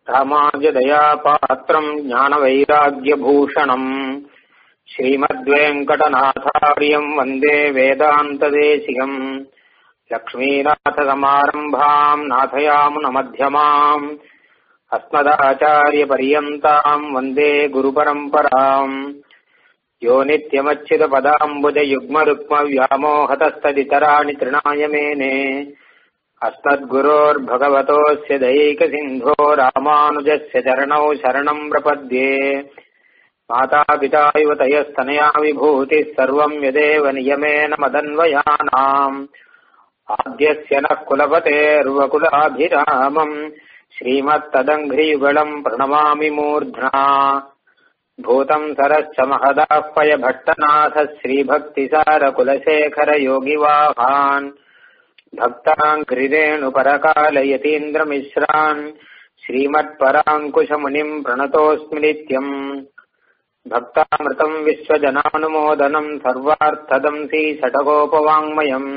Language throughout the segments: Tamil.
ராமாஜதயாபாத்திரம் ஞானவைராக்கியபூஷணம் ஸ்ரீமத்வேங்கடநாதாரியம் வந்தே வேதாந்ததேசிகம் லக்ஷ்மீநாथसमारम्भाम् नाथयामुनमध्यमाम् अस्मदाचार्यपर्यन्ताम् वन्दे गुरुपरम्पराम् यो नित्यमच्युतपदाम्बुजयुग्मरुक्मव्यामोहतस्तदितराणि तृणाय मेने अस्मद्गुरोर्भगवतोऽस्य दैकसिन्धो रामानुजस्य चरणौ शरणम् प्रपद्ये मातापिता युवतयस्तनया विभूतिः सर्वम् यदेव नियमेन मदन्वयानाम् आद्यस्य नः कुलपतेर्वकुलाभिरामम् श्रीमत्तदङ्घ्रियुगलम् प्रणमामि मूर्ध्ना भूतम् सरश्च महदाह्वय भट्टनाथ श्रीभक्तिसारकुलशेखरयोगिवाहान् भक्ताङ्घ्रिरेणुपरकालयतीन्द्रमिश्रान् श्रीमत्पराङ्कुशमुनिम् प्रणतोऽस्मि नित्यम् भक्तामृतम् विश्वजनानुमोदनम् सर्वार्थदंसी षटकोपवाङ्मयम्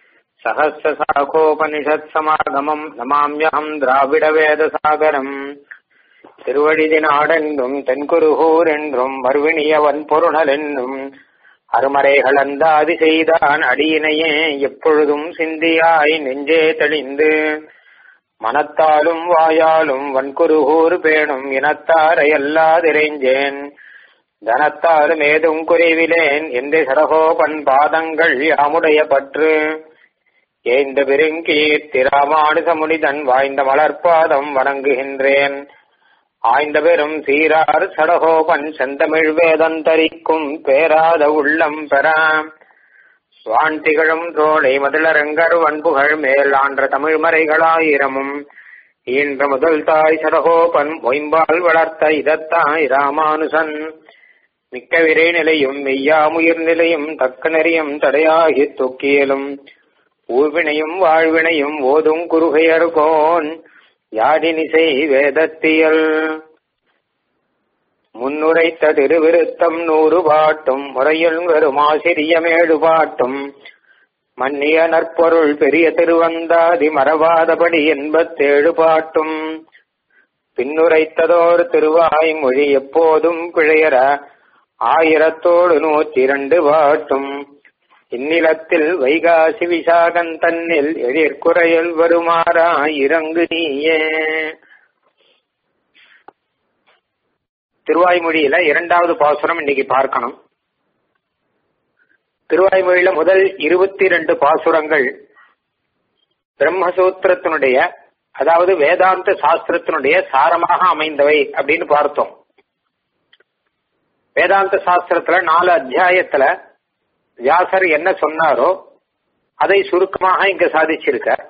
सहस्रशाखोपनिषत्समागमम् नमाम्यहम् द्राविडवेदसागरम् திருவழிதினாடென்றும் தென்குருகூரென்றும் மறுவினியவன் பொருணலென்றும் அருமறைகளந்தாதி செய்தான் அடியினையே எப்பொழுதும் சிந்தியாய் நெஞ்சே தெளிந்து மனத்தாலும் வாயாலும் வன்குருகூர் பேணும் இனத்தாரையல்லாதிரைஞ்சேன் தனத்தாலும் ஏதும் குறைவிலேன் எந்த சடகோபன் பாதங்கள் யாமுடைய பற்று ஏந்த பெருங்கீர்த்தி ராமானுசமுனிதன் வாய்ந்த மலர்பாதம் வணங்குகின்றேன் ஆய்ந்த பெரும் சீரார் சடகோபன் செந்தமிழ் வேதந்தரிக்கும் பேராத உள்ளம் பெற சுவான் திகழும் தோழை மதிலரங்கர் வன்புகழ் மேல் ஆன்ற தமிழ் மறைகளாயிரமும் ஈன்ற முதல் தாய் சடகோபன் மொயம்பால் வளர்த்த இதத்தாய் ராமானுசன் மிக்க விரை நிலையும் மெய்யாமுயிர் நிலையும் தக்க நெறியும் தடையாகி தொக்கியலும் ஊழ்வினையும் வாழ்வினையும் ஓதும் குறுகையர்கோன் யாடினிசை வேதத்தியல் முன்னுரைத்த திருவிருத்தம் நூறு பாட்டும் முறையில் வரும் ஆசிரியமேடு பாட்டும் மன்னிய நற்பொருள் பெரிய திருவந்தாதி மறவாதபடி எண்பத்தேழு பாட்டும் பின்னுரைத்ததோர் திருவாய் மொழி எப்போதும் பிழையற ஆயிரத்தோடு நூற்றி இரண்டு பாட்டும் இந்நிலத்தில் வைகாசி விசாகன் தன்னில் எழிற்குறையில் வருமாறா இறங்கு நீயே திருவாய்மொழியில இரண்டாவது பாசுரம் இன்னைக்கு பார்க்கணும் திருவாய்மொழியில முதல் இருபத்தி ரெண்டு பாசுரங்கள் பிரம்மசூத்திரத்தினுடைய அதாவது வேதாந்த சாஸ்திரத்தினுடைய சாரமாக அமைந்தவை அப்படின்னு பார்த்தோம் வேதாந்த சாஸ்திரத்துல நாலு அத்தியாயத்துல வியாசர் என்ன சொன்னாரோ அதை சுருக்கமாக இங்க சாதிச்சிருக்கார்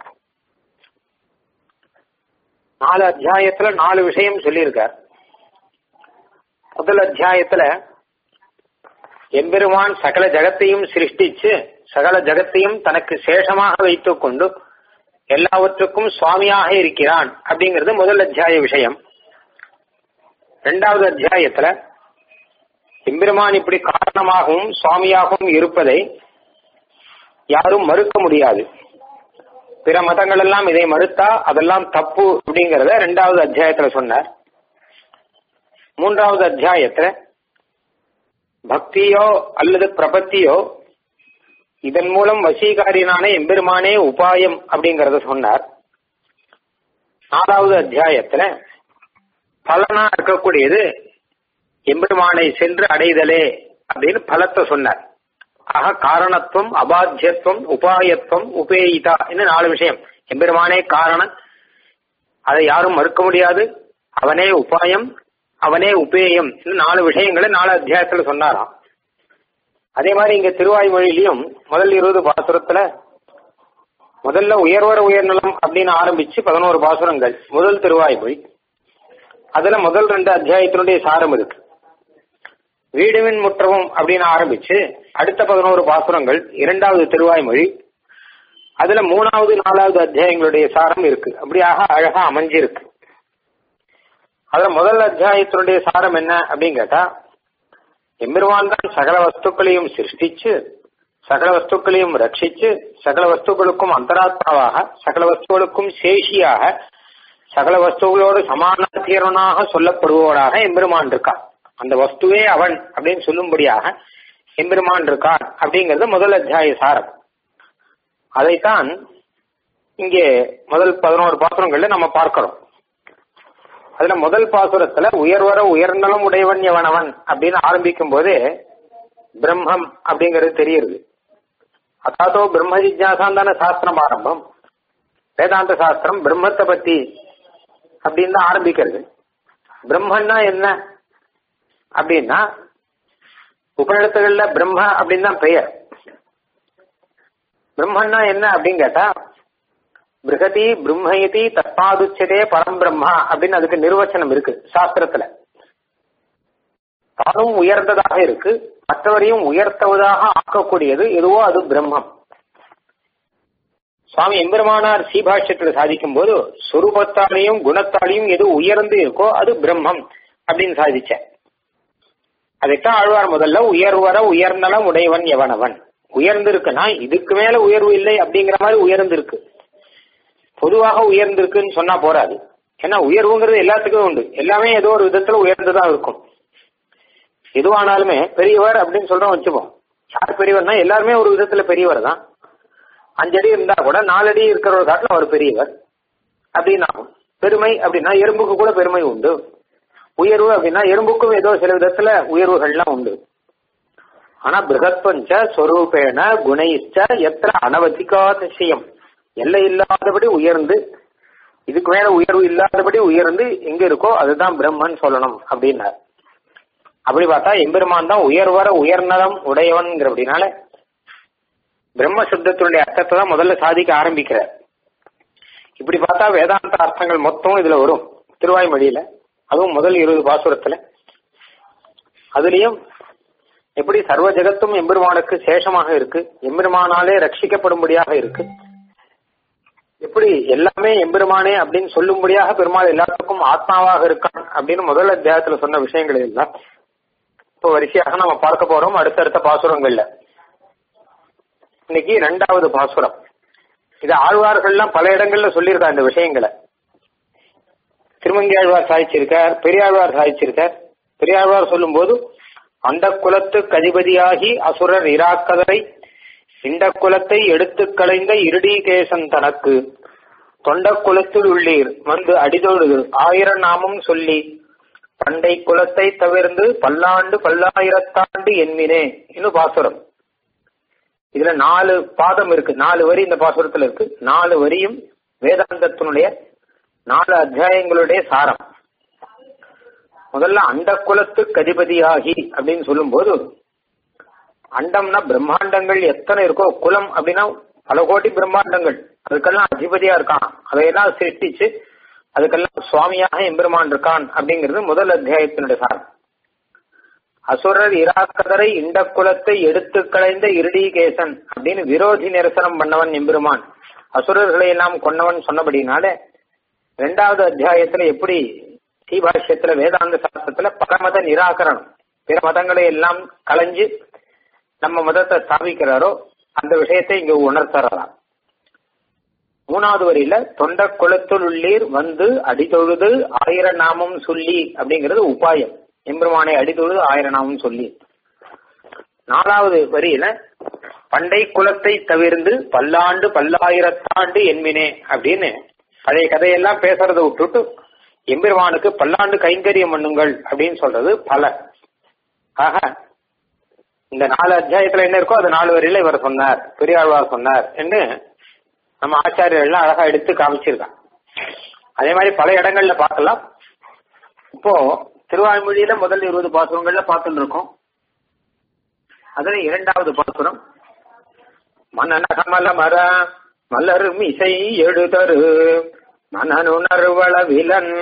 நாலு அத்தியாயத்துல நாலு விஷயம் சொல்லியிருக்கார் முதல் அத்தியாயத்துல எம்பெருமான் சகல ஜகத்தையும் சிருஷ்டிச்சு சகல ஜகத்தையும் தனக்கு சேஷமாக வைத்துக் கொண்டு எல்லாவற்றுக்கும் சுவாமியாக இருக்கிறான் அப்படிங்கிறது முதல் அத்தியாய விஷயம் இரண்டாவது அத்தியாயத்துல எம்பெருமான் இப்படி காரணமாகவும் சுவாமியாகவும் இருப்பதை யாரும் மறுக்க முடியாது பிற மதங்கள் எல்லாம் இதை மறுத்தா அதெல்லாம் தப்பு அப்படிங்கறத ரெண்டாவது அத்தியாயத்துல சொன்னார் மூன்றாவது அத்தியாயத்துல பக்தியோ அல்லது பிரபத்தியோ இதன் மூலம் வசீகாரியனான எம்பெருமானே உபாயம் அப்படிங்கறத சொன்னார் நாலாவது அத்தியாயத்துல பலனா இருக்கக்கூடியது எம்பெருமானை சென்று அடைதலே அப்படின்னு பலத்தை சொன்னார் ஆக காரணத்துவம் அபாத்தியத்துவம் உபாயத்துவம் உபேயிதா என்ன நாலு விஷயம் எம்பெருமானே காரணம் அதை யாரும் மறுக்க முடியாது அவனே உபாயம் அவனே உபேயம் நாலு விஷயங்களை நாலு அத்தியாயத்துல சொன்னாராம் அதே மாதிரி இங்க திருவாய்மொழியிலையும் முதல் இருபது பாசுரத்துல முதல்ல உயர்வர உயர்நலம் அப்படின்னு ஆரம்பிச்சு பதினோரு பாசுரங்கள் முதல் திருவாய்மொழி அதுல முதல் ரெண்டு அத்தியாயத்தினுடைய சாரம் இருக்கு வீடுவின் முற்றவும் அப்படின்னு ஆரம்பிச்சு அடுத்த பதினோரு பாசுரங்கள் இரண்டாவது திருவாய்மொழி அதுல மூணாவது நாலாவது அத்தியாயங்களுடைய சாரம் இருக்கு அப்படியாக அழகா அமைஞ்சிருக்கு அதுல முதல் அத்தியாயத்தினுடைய சாரம் என்ன அப்படின்னு கேட்டா எம்பெருமான் தான் சகல வஸ்துக்களையும் சிருஷ்டிச்சு சகல வஸ்துக்களையும் ரட்சிச்சு சகல வஸ்துக்களுக்கும் அந்தராத்மாவாக சகல வஸ்துக்களுக்கும் சேஷியாக சகல வஸ்துகளோடு சமானாதீரனாக சொல்லப்படுபவராக எம்பெருமான் இருக்கான் அந்த வஸ்துவே அவன் அப்படின்னு சொல்லும்படியாக எம்பெருமான் இருக்கான் அப்படிங்கிறது முதல் அத்தியாய சாரம் அதைத்தான் இங்கே முதல் பதினோரு பாசுரங்கள்ல நம்ம பார்க்கிறோம் அதுல முதல் பாசுரத்துல உயர்வர உயர்நலம் உடையவன் எவனவன் அப்படின்னு ஆரம்பிக்கும் போதே பிரம்மம் அப்படிங்கிறது தெரியுது அதாதோ பிரம்ம ஜிஜாசான் தானே சாஸ்திரம் ஆரம்பம் வேதாந்த சாஸ்திரம் பிரம்மத்தை பத்தி அப்படின்னு தான் ஆரம்பிக்கிறது பிரம்மன்னா என்ன அப்படின்னா உபநிடத்துகள்ல பிரம்ம அப்படின்னு தான் பெயர் பிரம்மன்னா என்ன அப்படின்னு கேட்டா பிருகதி பிரம்மயதி தத்மாதுச்சதே பரம்பிரம்மா அப்படின்னு அதுக்கு நிர்வச்சனம் இருக்கு சாஸ்திரத்துல தானும் உயர்ந்ததாக இருக்கு மற்றவரையும் உயர்த்துவதாக ஆக்கக்கூடியது எதுவோ அது பிரம்மம் சுவாமி எம்பெருமானார் சீபாஷ்யத்தில் சாதிக்கும் போது சொரூபத்தாலையும் குணத்தாலையும் எது உயர்ந்து இருக்கோ அது பிரம்மம் அப்படின்னு சாதிச்ச அதைத்தான் ஆழ்வார் முதல்ல உயர்வர உயர்நலம் உடையவன் எவனவன் உயர்ந்து இருக்குன்னா இதுக்கு மேல உயர்வு இல்லை அப்படிங்கிற மாதிரி உயர்ந்து இருக்கு பொதுவாக உயர்ந்திருக்குன்னு சொன்னா போராது ஏன்னா உயர்வுங்கிறது எல்லாத்துக்கும் உண்டு எல்லாமே ஏதோ ஒரு விதத்துல உயர்ந்துதான் இருக்கும் எதுவானாலுமே பெரியவர் அப்படின்னு சொல்றோம் வச்சுப்போம் யார் பெரியவர்னா எல்லாருமே ஒரு விதத்துல பெரியவர் தான் அஞ்சடி இருந்தா கூட நாலடி இருக்கிறவர் காட்டில் அவர் பெரியவர் அப்படின்னு ஆகும் பெருமை அப்படின்னா எறும்புக்கு கூட பெருமை உண்டு உயர்வு அப்படின்னா எறும்புக்கும் ஏதோ சில விதத்துல உயர்வுகள்லாம் உண்டு ஆனா பிருகத்வஞ்ச ஸ்வரூபேண குணைச்ச எத்திர அனவதிகாதிசயம் எல்லை இல்லாதபடி உயர்ந்து இதுக்கு மேல உயர்வு இல்லாதபடி உயர்ந்து எங்க இருக்கோ அதுதான் பிரம்மன் சொல்லணும் அப்படின்னார் அப்படி பார்த்தா எம்பெருமான் தான் உயர்வர உயர்நலம் உடையவன்கிற அப்படின்னால பிரம்ம சுத்தத்தினுடைய அர்த்தத்தை தான் முதல்ல சாதிக்க ஆரம்பிக்கிறார் இப்படி பார்த்தா வேதாந்த அர்த்தங்கள் மொத்தம் இதுல வரும் திருவாய்மொழியில அதுவும் முதல் இருபது பாசுரத்துல அதுலயும் எப்படி சர்வ ஜெகத்தும் எம்பெருமானுக்கு சேஷமாக இருக்கு எம்பெருமானாலே ரட்சிக்கப்படும்படியாக இருக்கு எப்படி எல்லாமே எம்பெருமானே அப்படின்னு சொல்லும்படியாக பெருமாள் எல்லாத்துக்கும் ஆத்மாவாக இருக்கான் அப்படின்னு முதல் அத்தியாயத்துல சொன்ன விஷயங்கள் எல்லாம் இப்போ வரிசையாக நம்ம பார்க்க போறோம் அடுத்தடுத்த பாசுரங்கள்ல இன்னைக்கு ரெண்டாவது பாசுரம் இது ஆழ்வார்கள்லாம் பல இடங்கள்ல சொல்லியிருக்கா இந்த விஷயங்களை திருமங்கியாழ்வார் சாதிச்சிருக்கார் பெரியாழ்வார் சாதிச்சிருக்கார் பெரியாழ்வார் சொல்லும் போது அந்த குலத்து கதிபதியாகி அசுரர் இராக்கதரை இந்த குலத்தை எடுத்து களைந்த இருடீகேசன் தனக்கு தொண்ட குலத்தில் உள்ளீர் வந்து அடிதொழுது ஆயிரம் நாமம் சொல்லி பண்டை குலத்தை தவிர்ந்து பல்லாண்டு பல்லாயிரத்தாண்டு என்மினே இன்னும் பாசுரம் இதுல நாலு பாதம் இருக்கு நாலு வரி இந்த பாசுரத்துல இருக்கு நாலு வரியும் வேதாந்தத்தினுடைய நாலு அத்தியாயங்களுடைய சாரம் முதல்ல அண்ட குலத்து கதிபதியாகி அப்படின்னு சொல்லும் போது அண்டம்னா பிரம்மாண்டங்கள் எத்தனை இருக்கோ குலம் அப்படின்னா பல கோடி பிரம்மாண்டங்கள் அதுக்கெல்லாம் அதிபதியா இருக்கான் அதையெல்லாம் சிருஷ்டிச்சு அதுக்கெல்லாம் சுவாமியாக எம்பெருமான் இருக்கான் அப்படிங்கிறது முதல் அத்தியாயத்தினுடைய சாரம் அசுரர் இராக்கதரை இந்த குலத்தை எடுத்து களைந்த இருடீகேசன் அப்படின்னு விரோதி நிரசனம் பண்ணவன் எம்பெருமான் அசுரர்களை எல்லாம் கொன்னவன் சொன்னபடினால ரெண்டாவது அத்தியாயத்துல எப்படி ஸ்ரீபாஷ்யத்துல வேதாந்த சாஸ்திரத்துல பரமத நிராகரணம் பிற மதங்களை எல்லாம் களைஞ்சு நம்ம மதத்தை ஸ்தாபிக்கிறாரோ அந்த விஷயத்தை இங்க உணர்த்தறலாம் மூணாவது வரியில தொண்ட குளத்துள் உள்ளீர் வந்து அடிதொழுது ஆயிர நாமம் சொல்லி அப்படிங்கிறது உபாயம் எம்பெருமானை அடிதொழுது ஆயிர நாமம் சொல்லி நாலாவது வரியில பண்டை குலத்தை தவிர்ந்து பல்லாண்டு பல்லாயிரத்தாண்டு என்மினே அப்படின்னு பழைய கதையெல்லாம் பேசுறதை விட்டுட்டு எம்பெருமானுக்கு பல்லாண்டு கைங்கரியம் பண்ணுங்கள் அப்படின்னு சொல்றது பல ஆக இந்த நாலு அத்தியாயத்துல என்ன இருக்கோ அது நாலு வரையில இவர் சொன்னார் பெரியாழ்வார் சொன்னார் என்று நம்ம ஆச்சாரியர்கள்லாம் அழகா எடுத்து காமிச்சிருக்கான் அதே மாதிரி பல இடங்கள்ல பார்க்கலாம் இப்போ திருவாய்மொழியில முதல் இருபது பாசுரங்கள்ல பார்த்துட்டு இருக்கோம் அதுல இரண்டாவது பாசுரம் மனநகமல மர மலர் மிசை எழுதரு மனனுணர்வளவிலன்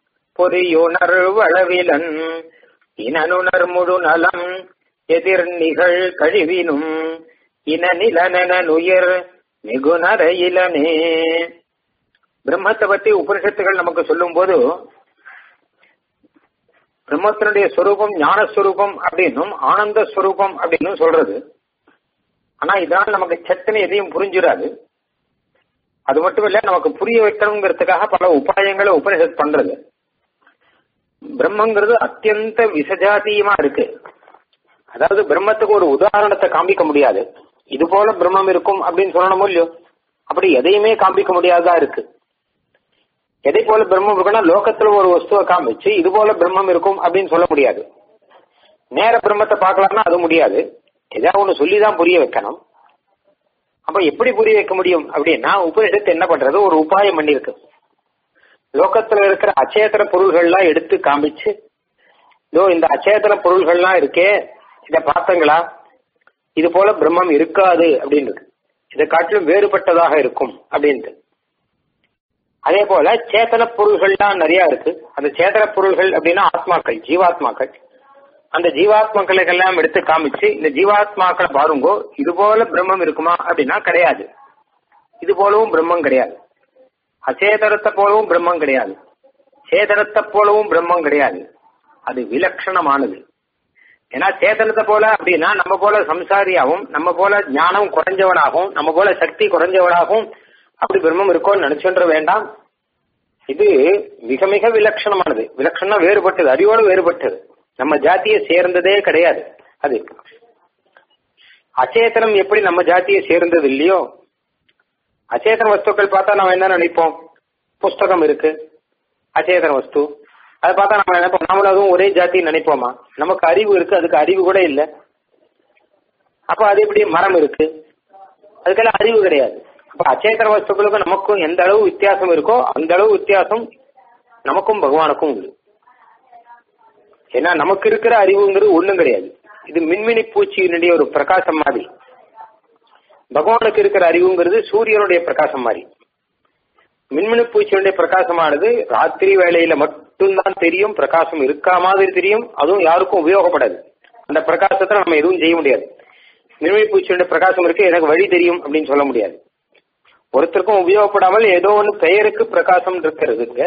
பொறியுணர்வளவிலன் இனனுணர் முழு நலம் எதிர் நிகழ் கழிவினும் இன நிலனனுயர் மிகுநர இளனே பிரம்மத்தை பத்தி உபனிஷத்துகள் நமக்கு சொல்லும் போது பிரம்மத்தினுடைய ஸ்வரூபம் ஞானஸ்வரூபம் அப்படின்னும் ஆனந்த ஸ்வரூபம் அப்படின்னு சொல்றது ஆனா இதனால் நமக்கு சட்டுன்னு எதையும் புரிஞ்சிடாது அது மட்டும் இல்ல நமக்கு புரிய வைக்கணுங்கிறதுக்காக பல உபாயங்களை உபனிஷத் பண்றது பிரம்மங்கிறது அத்தியந்த விசஜாத்தியமா இருக்கு அதாவது பிரம்மத்துக்கு ஒரு உதாரணத்தை காமிக்க முடியாது இது போல பிரம்மம் இருக்கும் அப்படின்னு சொல்லணுமோ இல்லையோ அப்படி எதையுமே காமிக்க முடியாததா இருக்கு எதை போல பிரம்மம் இருக்குன்னா லோகத்துல ஒரு வஸ்துவை காமிச்சு இது போல பிரம்மம் இருக்கும் அப்படின்னு சொல்ல முடியாது நேர பிரம்மத்தை பார்க்கலாம்னா அது முடியாது ஏதாவது ஒண்ணு சொல்லிதான் புரிய வைக்கணும் அப்ப எப்படி புரிய வைக்க முடியும் அப்படின்னா உபனிஷத்து என்ன பண்றது ஒரு உபாயம் பண்ணிருக்கு லோகத்துல இருக்கிற அச்சேதன பொருள்கள்லாம் எடுத்து காமிச்சு இதோ இந்த அச்சேதன பொருள்கள்லாம் இருக்கே இத பார்த்தங்களா இது போல பிரம்மம் இருக்காது அப்படின்றது இதை காட்டிலும் வேறுபட்டதாக இருக்கும் அப்படின்ட்டு அதே போல சேத்தன பொருள்கள்லாம் நிறைய இருக்கு அந்த சேத்தன பொருள்கள் அப்படின்னா ஆத்மாக்கள் ஜீவாத்மாக்கள் அந்த ஜீவாத்மாக்களுக்கெல்லாம் எடுத்து காமிச்சு இந்த ஜீவாத்மாக்களை பாருங்கோ இது போல பிரம்மம் இருக்குமா அப்படின்னா கிடையாது இது போலவும் பிரம்மம் கிடையாது அச்சேதனத்தை போலவும் பிரம்மம் கிடையாது சேதனத்தை போலவும் பிரம்மம் கிடையாது அது விலட்சணமானது ஏன்னா சேதனத்தை போல அப்படின்னா நம்ம போல சம்சாரியாகவும் நம்ம போல ஞானம் குறைஞ்சவனாகவும் நம்ம போல சக்தி குறைஞ்சவனாகவும் அப்படி பிரம்மம் இருக்கோன்னு நினைச்சுன்ற வேண்டாம் இது மிக மிக விலட்சணமானது விலட்சணம் வேறுபட்டது அறிவோடு வேறுபட்டது நம்ம ஜாத்தியை சேர்ந்ததே கிடையாது அது அச்சேதனம் எப்படி நம்ம ஜாத்தியை சேர்ந்தது இல்லையோ அச்சேதன வஸ்துக்கள் பார்த்தா நம்ம என்ன நினைப்போம் புஸ்தகம் இருக்கு அச்சேதன வஸ்து அதை பார்த்தா நம்ம நினைப்போம் நாமளும் அதுவும் ஒரே ஜாதி நினைப்போமா நமக்கு அறிவு இருக்கு அதுக்கு அறிவு கூட இல்லை அப்ப அது எப்படி மரம் இருக்கு அதுக்கெல்லாம் அறிவு கிடையாது அப்ப அச்சேதன வஸ்துக்களுக்கும் நமக்கும் எந்த அளவு வித்தியாசம் இருக்கோ அந்த அளவு வித்தியாசம் நமக்கும் பகவானுக்கும் உண்டு ஏன்னா நமக்கு இருக்கிற அறிவுங்கிறது ஒண்ணும் கிடையாது இது மின்மினி பூச்சியினுடைய ஒரு பிரகாசம் மாதிரி பகவானுக்கு இருக்கிற அறிவுங்கிறது சூரியனுடைய பிரகாசம் மாதிரி மின்மினி பூச்சியினுடைய பிரகாசமானது ராத்திரி வேளையில மட்டும்தான் தெரியும் பிரகாசம் இருக்கா மாதிரி தெரியும் அதுவும் யாருக்கும் உபயோகப்படாது அந்த பிரகாசத்தை நம்ம எதுவும் செய்ய முடியாது மின்மினி பூச்சியுடைய பிரகாசம் இருக்கு எனக்கு வழி தெரியும் அப்படின்னு சொல்ல முடியாது ஒருத்தருக்கும் உபயோகப்படாமல் ஏதோ ஒன்று பெயருக்கு பிரகாசம் இருக்கிறதுங்க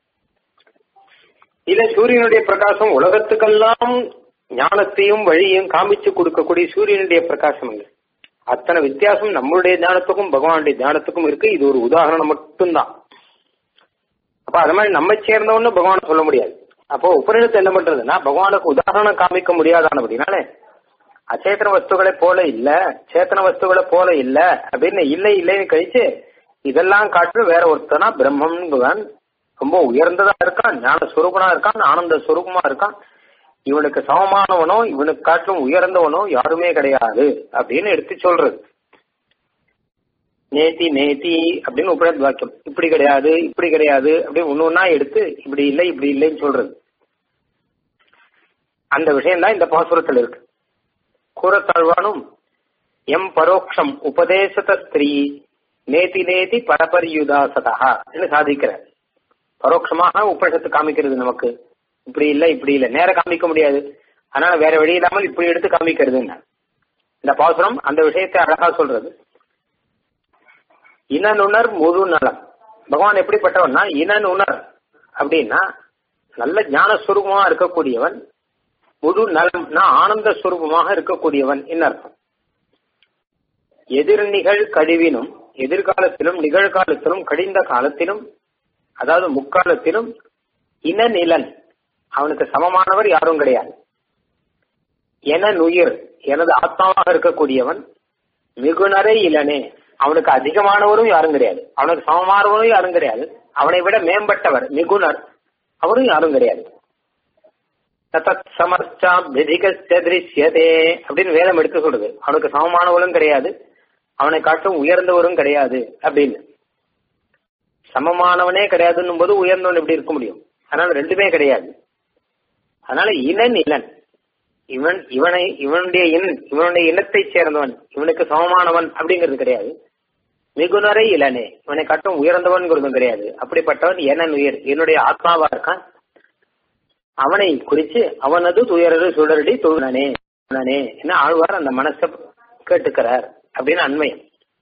இல்ல சூரியனுடைய பிரகாசம் உலகத்துக்கெல்லாம் ஞானத்தையும் வழியையும் காமிச்சு கொடுக்கக்கூடிய சூரியனுடைய பிரகாசம் இல்லை அத்தனை வித்தியாசம் நம்மளுடைய ஞானத்துக்கும் பகவானுடைய ஞானத்துக்கும் இருக்கு இது ஒரு உதாரணம் மட்டும்தான் அப்ப அது மாதிரி நம்ம சேர்ந்தவன்னு பகவான் சொல்ல முடியாது அப்போ உபநிடத்தை என்ன பண்றதுன்னா பகவானுக்கு உதாரணம் காமிக்க முடியாதானபடினாலே அச்சேத்தன வஸ்துகளை போல இல்ல சேத்தன வஸ்துகளை போல இல்ல அப்படின்னு இல்லை இல்லைன்னு கழிச்சு இதெல்லாம் காட்டு வேற ஒருத்தனா பிரம்மன் ரொம்ப உயர்ந்ததா இருக்கான் ஞான சுரூபனா இருக்கான் ஆனந்த சுரூபமா இருக்கான் இவனுக்கு சமமானவனோ இவனுக்கு காட்டிலும் உயர்ந்தவனோ யாருமே கிடையாது அப்படின்னு எடுத்து சொல்றது நேத்தி நேத்தி அப்படின்னு உபநிஷத் வாக்கியம் இப்படி கிடையாது இப்படி கிடையாது அப்படின்னு ஒண்ணு ஒன்னா எடுத்து இப்படி இல்லை இப்படி இல்லைன்னு சொல்றது அந்த விஷயம் தான் இந்த பாசுரத்தில் இருக்கு கூறத்தாழ்வானும் எம் பரோக்ஷம் உபதேசத ஸ்திரீ நேதி நேதி பரபரியுதாசதா என்று சாதிக்கிறார் பரோட்சமாக உபனிஷத்து காமிக்கிறது நமக்கு இப்படி இல்லை இப்படி இல்லை நேர காமிக்க முடியாது அதனால வேற வழி இல்லாமல் இப்படி எடுத்து காமிக்கிறது இந்த பாசுரம் அந்த விஷயத்தை அழகா சொல்றது இனநுணர் முழு நலம் பகவான் எப்படிப்பட்டவன்னா இனநுணர் அப்படின்னா நல்ல ஞானஸ்வரூபமா இருக்கக்கூடியவன் முழு நலம்னா ஆனந்த ஸ்வரூபமாக இருக்கக்கூடியவன் என்ன அர்த்தம் எதிர் நிகழ் கழிவினும் எதிர்காலத்திலும் நிகழ்காலத்திலும் கடிந்த காலத்திலும் அதாவது முக்காலத்திலும் இனநிலன் அவனுக்கு சமமானவர் யாரும் கிடையாது என நுயிர் எனது ஆத்மாவாக இருக்கக்கூடியவன் மிகுனரே இளனே அவனுக்கு அதிகமானவரும் யாரும் கிடையாது அவனுக்கு சமமானவரும் யாரும் கிடையாது அவனை விட மேம்பட்டவர் மிகுனர் அவரும் யாரும் கிடையாது தத் சமர்ச்சா திருஷ்யதே அப்படின்னு வேதம் எடுத்து சொல்றது அவனுக்கு சமமானவரும் கிடையாது அவனை காட்டும் உயர்ந்தவரும் கிடையாது அப்படின்னு சமமானவனே கிடையாதுன்னும் போது உயர்ந்தவன் எப்படி இருக்க முடியும் அதனால ரெண்டுமே கிடையாது அதனால இனன் இளன் இவன் இவனை இவனுடைய இன் இவனுடைய இனத்தை சேர்ந்தவன் இவனுக்கு சமமானவன் அப்படிங்கிறது கிடையாது மிகுனரை இளனே இவனை காட்டும் உயர்ந்தவன்கிறதும் கிடையாது அப்படிப்பட்டவன் எனன் உயர் என்னுடைய ஆத்மாவா இருக்கான் அவனை குறிச்சு அவனது துயரது சுடரடி தொழுனே என்ன ஆழ்வார் அந்த மனசை கேட்டுக்கிறார் அப்படின்னு அண்மையம்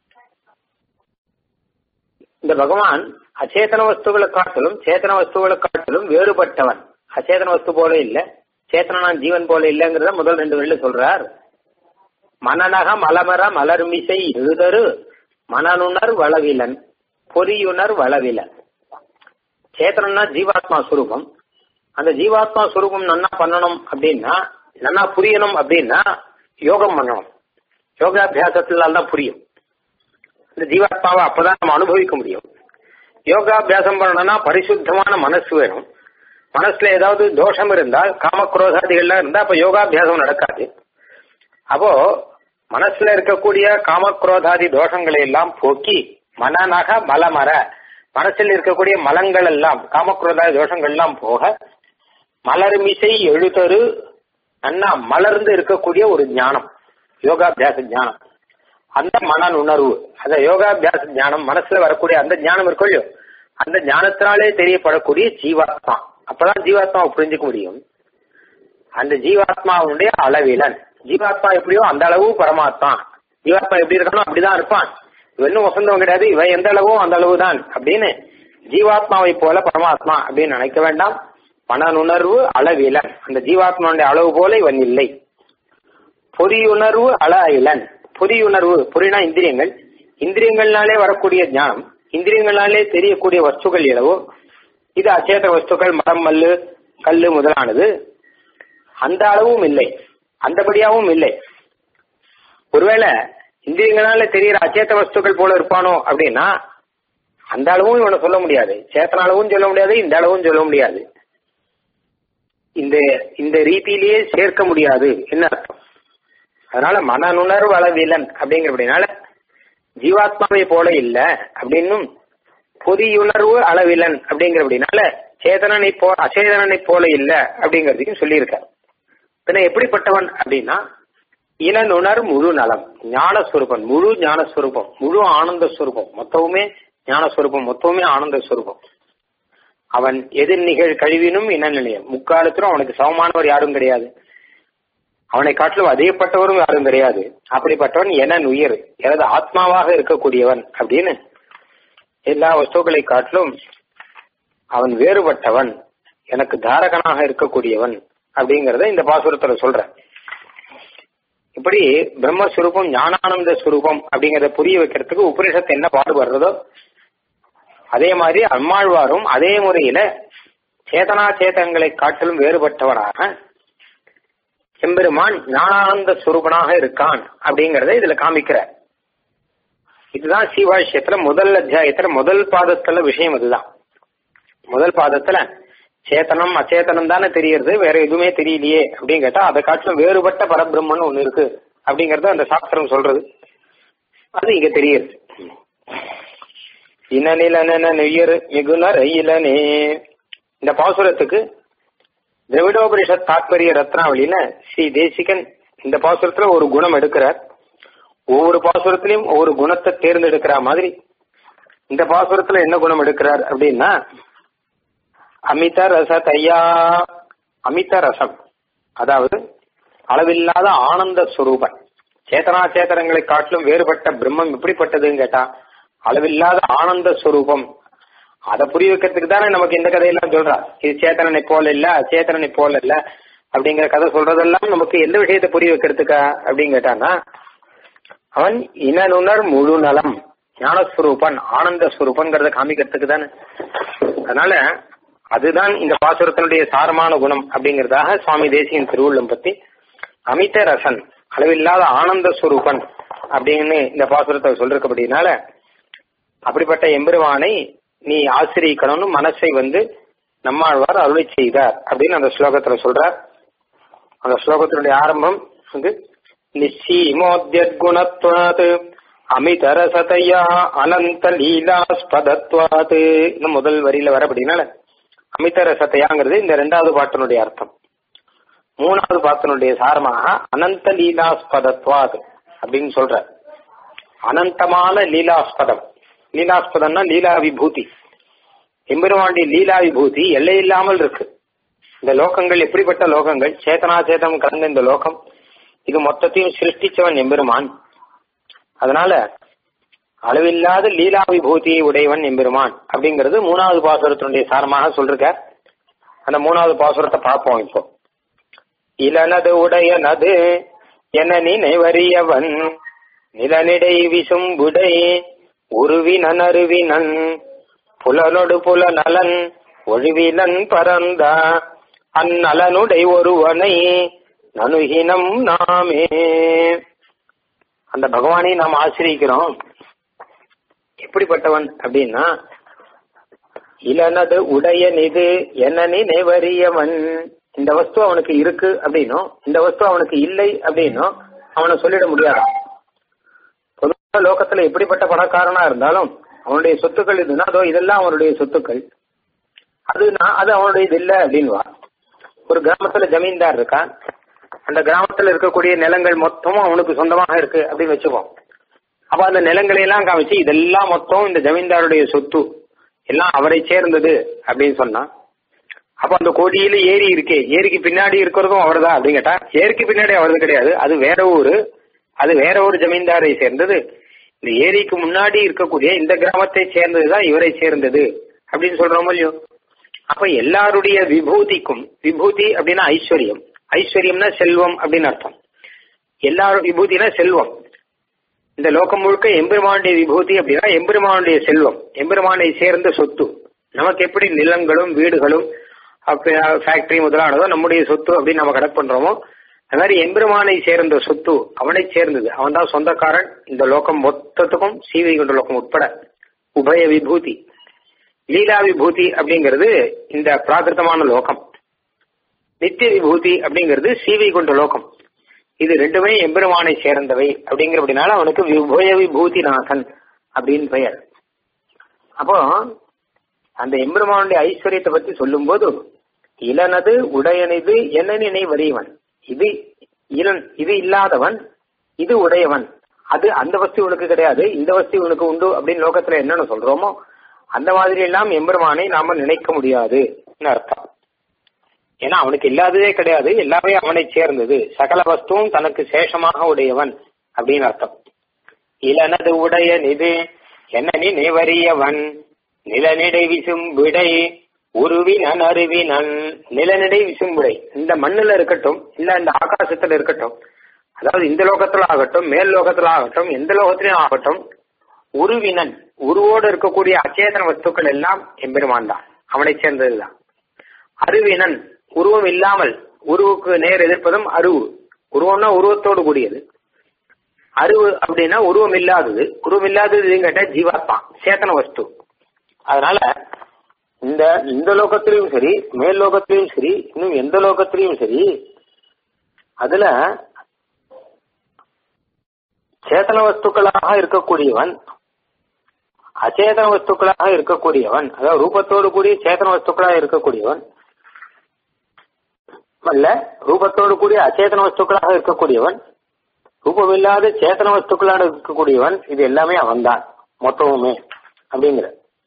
இந்த பகவான் அச்சேதன வஸ்துகளை காட்டிலும் சேத்தன வஸ்துகளை காட்டிலும் வேறுபட்டவன் அச்சேதன வஸ்து போல இல்ல சேத்தனான் ஜீவன் போல இல்லைங்கிறத முதல் ரெண்டு வழியில சொல்றார் மனநக மலமர மலர்மிசை எழுதரு மனநுணர் வளவிலன் பொறியுணர் வளவில சேத்தனம்னா ஜீவாத்மா சுரூபம் அந்த ஜீவாத்மா சுரூபம் நன்னா பண்ணணும் அப்படின்னா நன்னா புரியணும் அப்படின்னா யோகம் பண்ணணும் யோகாபியாசத்தினால தான் புரியும் இந்த ஜீவாத்மாவை அப்பதான் நம்ம அனுபவிக்க முடியும் யோகாபியாசம் பண்ணணும்னா பரிசுத்தமான மனசு வேணும் மனசுல ஏதாவது தோஷம் இருந்தால் காமக்ரோதாதிகள்லாம் இருந்தா அப்ப யோகாபியாசம் நடக்காது அப்போ மனசுல இருக்கக்கூடிய காமக்ரோதாதி தோஷங்களை எல்லாம் போக்கி மனநக மலமர மனசில் இருக்கக்கூடிய மலங்கள் எல்லாம் காமக்ரோதாதி தோஷங்கள் எல்லாம் போக மலர்மிசை எழுதரு அண்ணா மலர்ந்து இருக்கக்கூடிய ஒரு ஞானம் யோகாபியாச ஞானம் அந்த மன உணர்வு அந்த யோகாபியாச ஞானம் மனசுல வரக்கூடிய அந்த ஞானம் இருக்கும் இல்லையோ அந்த ஞானத்தினாலே தெரியப்படக்கூடிய ஜீவாத்மா அப்பதான் ஜீவாத்மாவை புரிஞ்சுக்க முடியும் அந்த ஜீவாத்மாவுடைய அளவிலன் ஜீவாத்மா எப்படியோ அந்த அளவு பரமாத்மா ஜீவாத்மா எப்படி இருக்கணும் அப்படிதான் இருப்பான் இவன் இன்னும் வசந்தவன் கிடையாது இவன் எந்த அளவோ அந்த அளவு தான் அப்படின்னு ஜீவாத்மாவை போல பரமாத்மா அப்படின்னு நினைக்க வேண்டாம் மனநுணர்வு அளவிலன் அந்த ஜீவாத்மாவுடைய அளவு போல இவன் இல்லை பொறியுணர்வு அள இலன் பொறியுணர்வு பொறினா இந்திரியங்கள் இந்திரியங்கள்னாலே வரக்கூடிய ஞானம் இந்திரியங்களாலே தெரியக்கூடிய வஸ்துக்கள் எவ்வளவோ இது அச்சேத வஸ்துக்கள் மரம் மல்லு கல்லு முதலானது அந்த அளவும் இல்லை அந்தபடியாவும் இல்லை ஒருவேளை இந்திரியங்களால தெரியற அச்சேத்த வஸ்துக்கள் போல இருப்பானோ அப்படின்னா அந்த அளவும் இவனை சொல்ல முடியாது சேத்தன அளவும் சொல்ல முடியாது இந்த அளவும் சொல்ல முடியாது இந்த இந்த ரீதியிலேயே சேர்க்க முடியாது என்ன அர்த்தம் அதனால மனநுணர்வு அளவிலன் அப்படிங்கிறபடினால ஜீவாத்மாவை போல இல்ல அப்படின்னும் பொதியுணர்வு அளவிலன் அப்படிங்கிறபடினால சேதனனை போ அச்சேதனனை போல இல்ல அப்படிங்கறதையும் சொல்லியிருக்கார் பின்ன எப்படிப்பட்டவன் அப்படின்னா இளநுணர் முழு நலம் ஞானஸ்வரூபம் முழு ஞானஸ்வரூபம் முழு ஆனந்த ஸ்வரூபம் மொத்தமுமே ஞானஸ்வரூபம் மொத்தமுமே ஆனந்த ஸ்வரூபம் அவன் எதிர் நிகழ் கழிவினும் இன நிலையம் முக்காலத்திலும் அவனுக்கு சமமானவர் யாரும் கிடையாது அவனை காட்டிலும் அதிகப்பட்டவரும் யாரும் கிடையாது அப்படிப்பட்டவன் என உயிர் எனது ஆத்மாவாக இருக்கக்கூடியவன் அப்படின்னு எல்லா வஸ்துக்களை காட்டிலும் அவன் வேறுபட்டவன் எனக்கு தாரகனாக இருக்கக்கூடியவன் அப்படிங்கறத இந்த பாசுரத்துல சொல்ற இப்படி பிரம்மஸ்வரூபம் ஞானானந்த ஸ்வரூபம் அப்படிங்கறத புரிய வைக்கிறதுக்கு உபனிஷத்து என்ன பாடுபடுறதோ அதே மாதிரி அம்மாழ்வாரும் அதே முறையில சேதனா சேதங்களை காட்டிலும் வேறுபட்டவனாக எம்பெருமான் ஞானானந்த சுரூபனாக இருக்கான் அப்படிங்கறத இதுல காமிக்கிறார் இதுதான் சீவாஷ்யத்துல முதல் அத்தியாயத்துல முதல் பாதத்துல விஷயம் அதுதான் முதல் பாதத்துல சேத்தனம் அச்சேதனம் தானே தெரியறது வேற எதுவுமே தெரியலையே அப்படின்னு கேட்டா அதை காட்டிலும் வேறுபட்ட பரபிரம்மன் ஒண்ணு இருக்கு அப்படிங்கறது அந்த சாஸ்திரம் சொல்றது அது இங்க தெரியுது இனநிலன நெய்யர் மிகுனர் இளனே இந்த பாசுரத்துக்கு திரவிடோபரிஷத் தாத்பரிய ரத்னாவளியில ஸ்ரீ தேசிகன் இந்த பாசுரத்துல ஒரு குணம் எடுக்கிறார் ஒவ்வொரு பாசுரத்திலையும் ஒவ்வொரு குணத்தை தேர்ந்தெடுக்கிற மாதிரி இந்த பாசுரத்துல என்ன குணம் எடுக்கிறார் அப்படின்னா அமித ரச தையா அமித ரசம் அதாவது அளவில்லாத ஆனந்த சுரூபன் சேத்தனா சேத்தனங்களை காட்டிலும் வேறுபட்ட பிரம்மம் எப்படிப்பட்டதுன்னு கேட்டா அளவில்லாத ஆனந்த ஸ்வரூபம் அதை புரிய வைக்கிறதுக்கு தானே நமக்கு இந்த கதையெல்லாம் சொல்றா இது சேத்தனனை போல இல்ல சேத்தனனை போல இல்ல அப்படிங்கிற கதை சொல்றதெல்லாம் நமக்கு எந்த விஷயத்தை புரிய வைக்கிறதுக்கா அப்படின்னு கேட்டானா அவன் இனநுணர் முழு நலம் ஞானஸ்வரூபன் ஆனந்த ஸ்வரூபன்கிறத காமிக்கிறதுக்கு தானே அதனால அதுதான் இந்த பாசுரத்தினுடைய சாரமான குணம் அப்படிங்கறதாக சுவாமி தேசியன் திருவுள்ளம் பத்தி அமித ரசன் அளவில்லாத ஆனந்த ஸ்வரூபன் அப்படின்னு இந்த பாசுரத்தை சொல்றபடினால அப்படிப்பட்ட எம்பெருமானை நீ ஆசிரியக்கணும்னு மனசை வந்து நம்மாழ்வார் அருளை செய்தார் அப்படின்னு அந்த ஸ்லோகத்துல சொல்றார் அந்த ஸ்லோகத்தினுடைய ஆரம்பம் வந்து நிச்சீமோத்யகுணத்வாத் அமிதரசதையா அனந்த லீலாஸ்பதத்வாத் இந்த முதல் வரியில வர அப்படின்னால அமிதரசத்தையாங்கிறது இந்த ரெண்டாவது பாட்டினுடைய அர்த்தம் மூணாவது பாட்டினுடைய சாரமாக அனந்த லீலாஸ்பதத்வாத் அப்படின்னு சொல்ற அனந்தமான லீலாஸ்பதம் லீலாஸ்பதம்னா லீலா விபூதி எம்பெருமாண்டி லீலா விபூதி எல்லை இல்லாமல் இருக்கு இந்த லோகங்கள் எப்படிப்பட்ட லோகங்கள் சேத்தனா சேதம் கலந்த இந்த லோகம் இது மொத்தத்தையும் சிருஷ்டிச்சவன் எம்பெருமான் அதனால அளவில்லாத லீலா விபூதியை உடையவன் எம்பெருமான் அப்படிங்கிறது மூணாவது பாசுரத்தினுடைய சாரமாக சொல்லிருக்க அந்த மூணாவது பாசுரத்தை பார்ப்போம் இப்போ இளனது உடையனது என நினைவறியவன் நிலனிடை விசும்புடை உருவினன் அருவினன் புலனொடு புல நலன் ஒழுவினன் பரந்த அந்நலனுடை ஒருவனை நனுகினம் நாமே அந்த பகவானை நாம் ஆசிரிக்கிறோம் எப்படிப்பட்டவன் அப்படின்னா இளனது உடையனிது என்ன நினைவறியவன் இந்த வஸ்து அவனுக்கு இருக்கு அப்படின்னும் இந்த வஸ்து அவனுக்கு இல்லை அப்படின்னும் அவனை சொல்லிட முடியாதான் பொதுவாக லோகத்துல எப்படிப்பட்ட பணக்காரனா இருந்தாலும் அவனுடைய சொத்துக்கள் இதுன்னா அதோ இதெல்லாம் அவனுடைய சொத்துக்கள் அது நான் அது அவனுடைய இது இல்லை அப்படின்வா ஒரு கிராமத்துல ஜமீன்தார் இருக்கான் அந்த கிராமத்துல இருக்கக்கூடிய நிலங்கள் மொத்தமும் அவனுக்கு சொந்தமாக இருக்கு அப்படின்னு வச்சுப்போம் அப்ப அந்த நிலங்களை எல்லாம் காமிச்சு இதெல்லாம் மொத்தம் இந்த ஜமீன்தாருடைய சொத்து எல்லாம் அவரை சேர்ந்தது அப்படின்னு சொன்னா அப்ப அந்த கோடியில ஏரி இருக்கே ஏரிக்கு பின்னாடி இருக்கிறதும் அவர்தான் அப்படின்னு கேட்டா ஏரிக்கு பின்னாடி அவரது கிடையாது அது வேற ஊரு அது வேற ஒரு ஜமீன்தாரை சேர்ந்தது இந்த ஏரிக்கு முன்னாடி இருக்கக்கூடிய இந்த கிராமத்தை சேர்ந்ததுதான் இவரை சேர்ந்தது அப்படின்னு சொல்றோமோ இல்லையோ அப்ப எல்லாருடைய விபூதிக்கும் விபூதி அப்படின்னா ஐஸ்வர்யம் ஐஸ்வர்யம்னா செல்வம் அப்படின்னு அர்த்தம் எல்லாரும் விபூதினா செல்வம் இந்த லோகம் முழுக்க எம்பெருமானுடைய விபூதி அப்படின்னா எம்பெருமானுடைய செல்வம் எம்பெருமானை சேர்ந்த சொத்து நமக்கு எப்படி நிலங்களும் வீடுகளும் ஃபேக்டரி முதலானதோ நம்முடைய சொத்து அப்படின்னு நம்ம கணக்கு பண்றோமோ அது மாதிரி எம்பெருமானை சேர்ந்த சொத்து அவனை சேர்ந்தது அவன் தான் சொந்தக்காரன் இந்த லோகம் மொத்தத்துக்கும் சீவை கொண்ட லோகம் உட்பட உபய விபூதி லீலா விபூதி அப்படிங்கிறது இந்த பிராகிருத்தமான லோகம் நித்திய விபூதி அப்படிங்கிறது சீவை கொண்ட லோகம் இது ரெண்டுமே எம்பெருமானை சேர்ந்தவை அப்படிங்கிறபடினால அவனுக்கு உபய விபூதி நாதன் அப்படின்னு பெயர் அப்போ அந்த எம்பெருமானுடைய ஐஸ்வர்யத்தை பத்தி சொல்லும் போது இளனது உடையனிது என்ன நினை வரியவன் இது இளன் இது இல்லாதவன் இது உடையவன் அது அந்த வஸ்து இவனுக்கு கிடையாது இந்த வஸ்து இவனுக்கு உண்டு அப்படின்னு லோகத்துல என்னன்னு சொல்றோமோ அந்த மாதிரி எல்லாம் எம்பெருமானை நாம நினைக்க முடியாது அர்த்தம் ஏன்னா அவனுக்கு இல்லாததே கிடையாது எல்லாமே அவனை சேர்ந்தது சகல வஸ்துவும் தனக்கு சேஷமாக உடையவன் அப்படின்னு அர்த்தம் இளனது உடைய நிது என்ன நீ நிவரியவன் நிலநடை விசும்பிடை உருவினன் அருவினன் நிலநடை விசும்பிடை இந்த மண்ணுல இருக்கட்டும் இல்ல இந்த ஆகாசத்துல இருக்கட்டும் அதாவது இந்த லோகத்துல ஆகட்டும் மேல் லோகத்துல ஆகட்டும் எந்த லோகத்திலையும் ஆகட்டும் உருவினன் உருவோடு இருக்கக்கூடிய அச்சேதன வஸ்துக்கள் எல்லாம் எம்பெருமான் தான் அவனை சேர்ந்ததுதான் அருவினன் உருவம் இல்லாமல் உருவுக்கு நேர் எதிர்ப்பதும் அருவு உருவம்னா உருவத்தோடு கூடியது அருவு அப்படின்னா உருவம் இல்லாதது உருவம் இல்லாதது கேட்டா ஜீவாத்மா சேத்தன வஸ்து அதனால இந்த இந்த லோகத்திலையும் சரி மேல் லோகத்திலையும் சரி இன்னும் எந்த லோகத்திலையும் சரி அதுல சேத்தன வஸ்துக்களாக இருக்கக்கூடியவன் அச்சேதன வஸ்துக்களாக இருக்கக்கூடியவன் அதாவது ரூபத்தோடு கூடிய சேத்தன வஸ்துக்களாக இருக்கக்கூடியவன் அல்ல ரூபத்தோடு கூடிய அச்சேதன வஸ்துக்களாக இருக்கக்கூடியவன் ரூபமில்லாத சேத்தன வஸ்துக்களாக இருக்கக்கூடியவன் இது எல்லாமே அவன்தான் மொத்தமுமே அப்படிங்கிற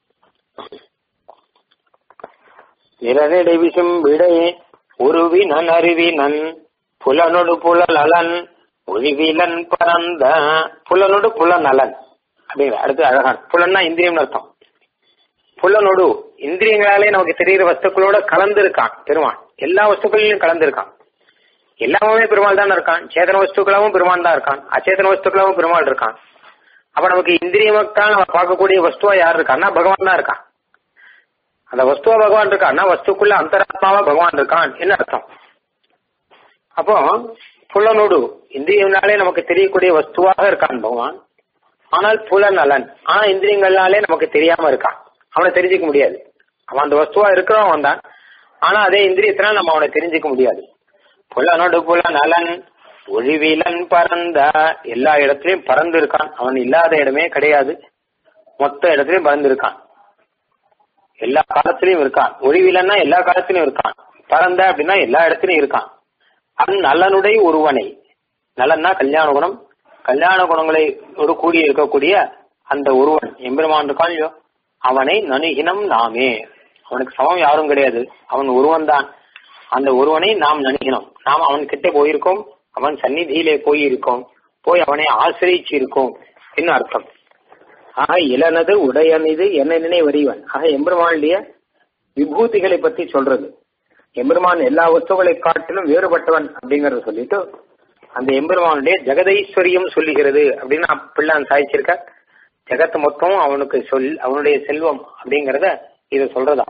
நிறநடை விசும் விடை உருவி நன் அருவி நன் புலனொடு புலல் அலன் ஒழிவிலன் பரந்த புலனொடு புல நலன் அப்படிங்கிற அடுத்து அழகான் புலன்னா இந்திரியம் அர்த்தம் புலனொடு இந்திரியங்களாலே நமக்கு தெரிகிற வஸ்துக்களோட கலந்து இருக்கான் பெருமான் எல்லா வஸ்துக்களிலும் கலந்து இருக்கான் எல்லாமே பெருமாள் தான் இருக்கான் சேதன வஸ்துக்களாவும் பெருமான் தான் இருக்கான் அச்சேதன வஸ்துக்களாவும் பெருமாள் இருக்கான் அப்ப நமக்கு இந்திரியமத்தான் நம்ம பார்க்கக்கூடிய வஸ்துவா யார் இருக்கான்னா பகவான் தான் இருக்கான் அந்த வஸ்துவா பகவான் இருக்கான்னா வஸ்துக்குள்ள அந்தராத்மாவா பகவான் இருக்கான் என்ன அர்த்தம் அப்போ புலனோடு இந்திரியம்னாலே நமக்கு தெரியக்கூடிய வஸ்துவாக இருக்கான் பகவான் ஆனால் புலன் நலன் ஆனா இந்திரியங்கள்னாலே நமக்கு தெரியாம இருக்கான் அவனை தெரிஞ்சுக்க முடியாது அவன் அந்த வஸ்துவா இருக்கிறவன் தான் ஆனா அதே இந்திரியத்தினால் நம்ம அவனை தெரிஞ்சுக்க முடியாது புலனோடு புல நலன் ஒழிவிலன் பறந்த எல்லா இடத்துலயும் பறந்து இருக்கான் அவன் இல்லாத இடமே கிடையாது மொத்த இடத்துலயும் பறந்து இருக்கான் எல்லா காலத்திலயும் இருக்கான் ஒழிவிலன்னா எல்லா காலத்திலயும் இருக்கான் பறந்த அப்படின்னா எல்லா இடத்துலயும் இருக்கான் அந் நலனுடைய ஒருவனை நலன்னா கல்யாண குணம் கல்யாண குணங்களை ஒரு கூடி இருக்கக்கூடிய அந்த ஒருவன் எம்பெருமான் இருக்கான் இல்லையோ அவனை நனுகினம் நாமே அவனுக்கு சமம் யாரும் கிடையாது அவன் ஒருவன் தான் அந்த ஒருவனை நாம் நணுகினோம் நாம் அவன் கிட்ட போயிருக்கோம் அவன் சந்நிதியிலே போயிருக்கோம் போய் அவனை ஆசிரியிச்சு இருக்கோம் என்ன அர்த்தம் ஆக இளனது உடையனிது என்ன நினை வரிவன் ஆக எம்பெருமானுடைய விபூதிகளை பத்தி சொல்றது எம்பெருமான் எல்லா வஸ்துகளை காட்டிலும் வேறுபட்டவன் அப்படிங்கறத சொல்லிட்டு அந்த எம்பெருமானுடைய ஜெகதைஸ்வரியம் சொல்லுகிறது அப்படின்னு பிள்ளான் சாய்ச்சிருக்க ஜெகத்து மொத்தம் அவனுக்கு சொல் அவனுடைய செல்வம் அப்படிங்கறத இது சொல்றதா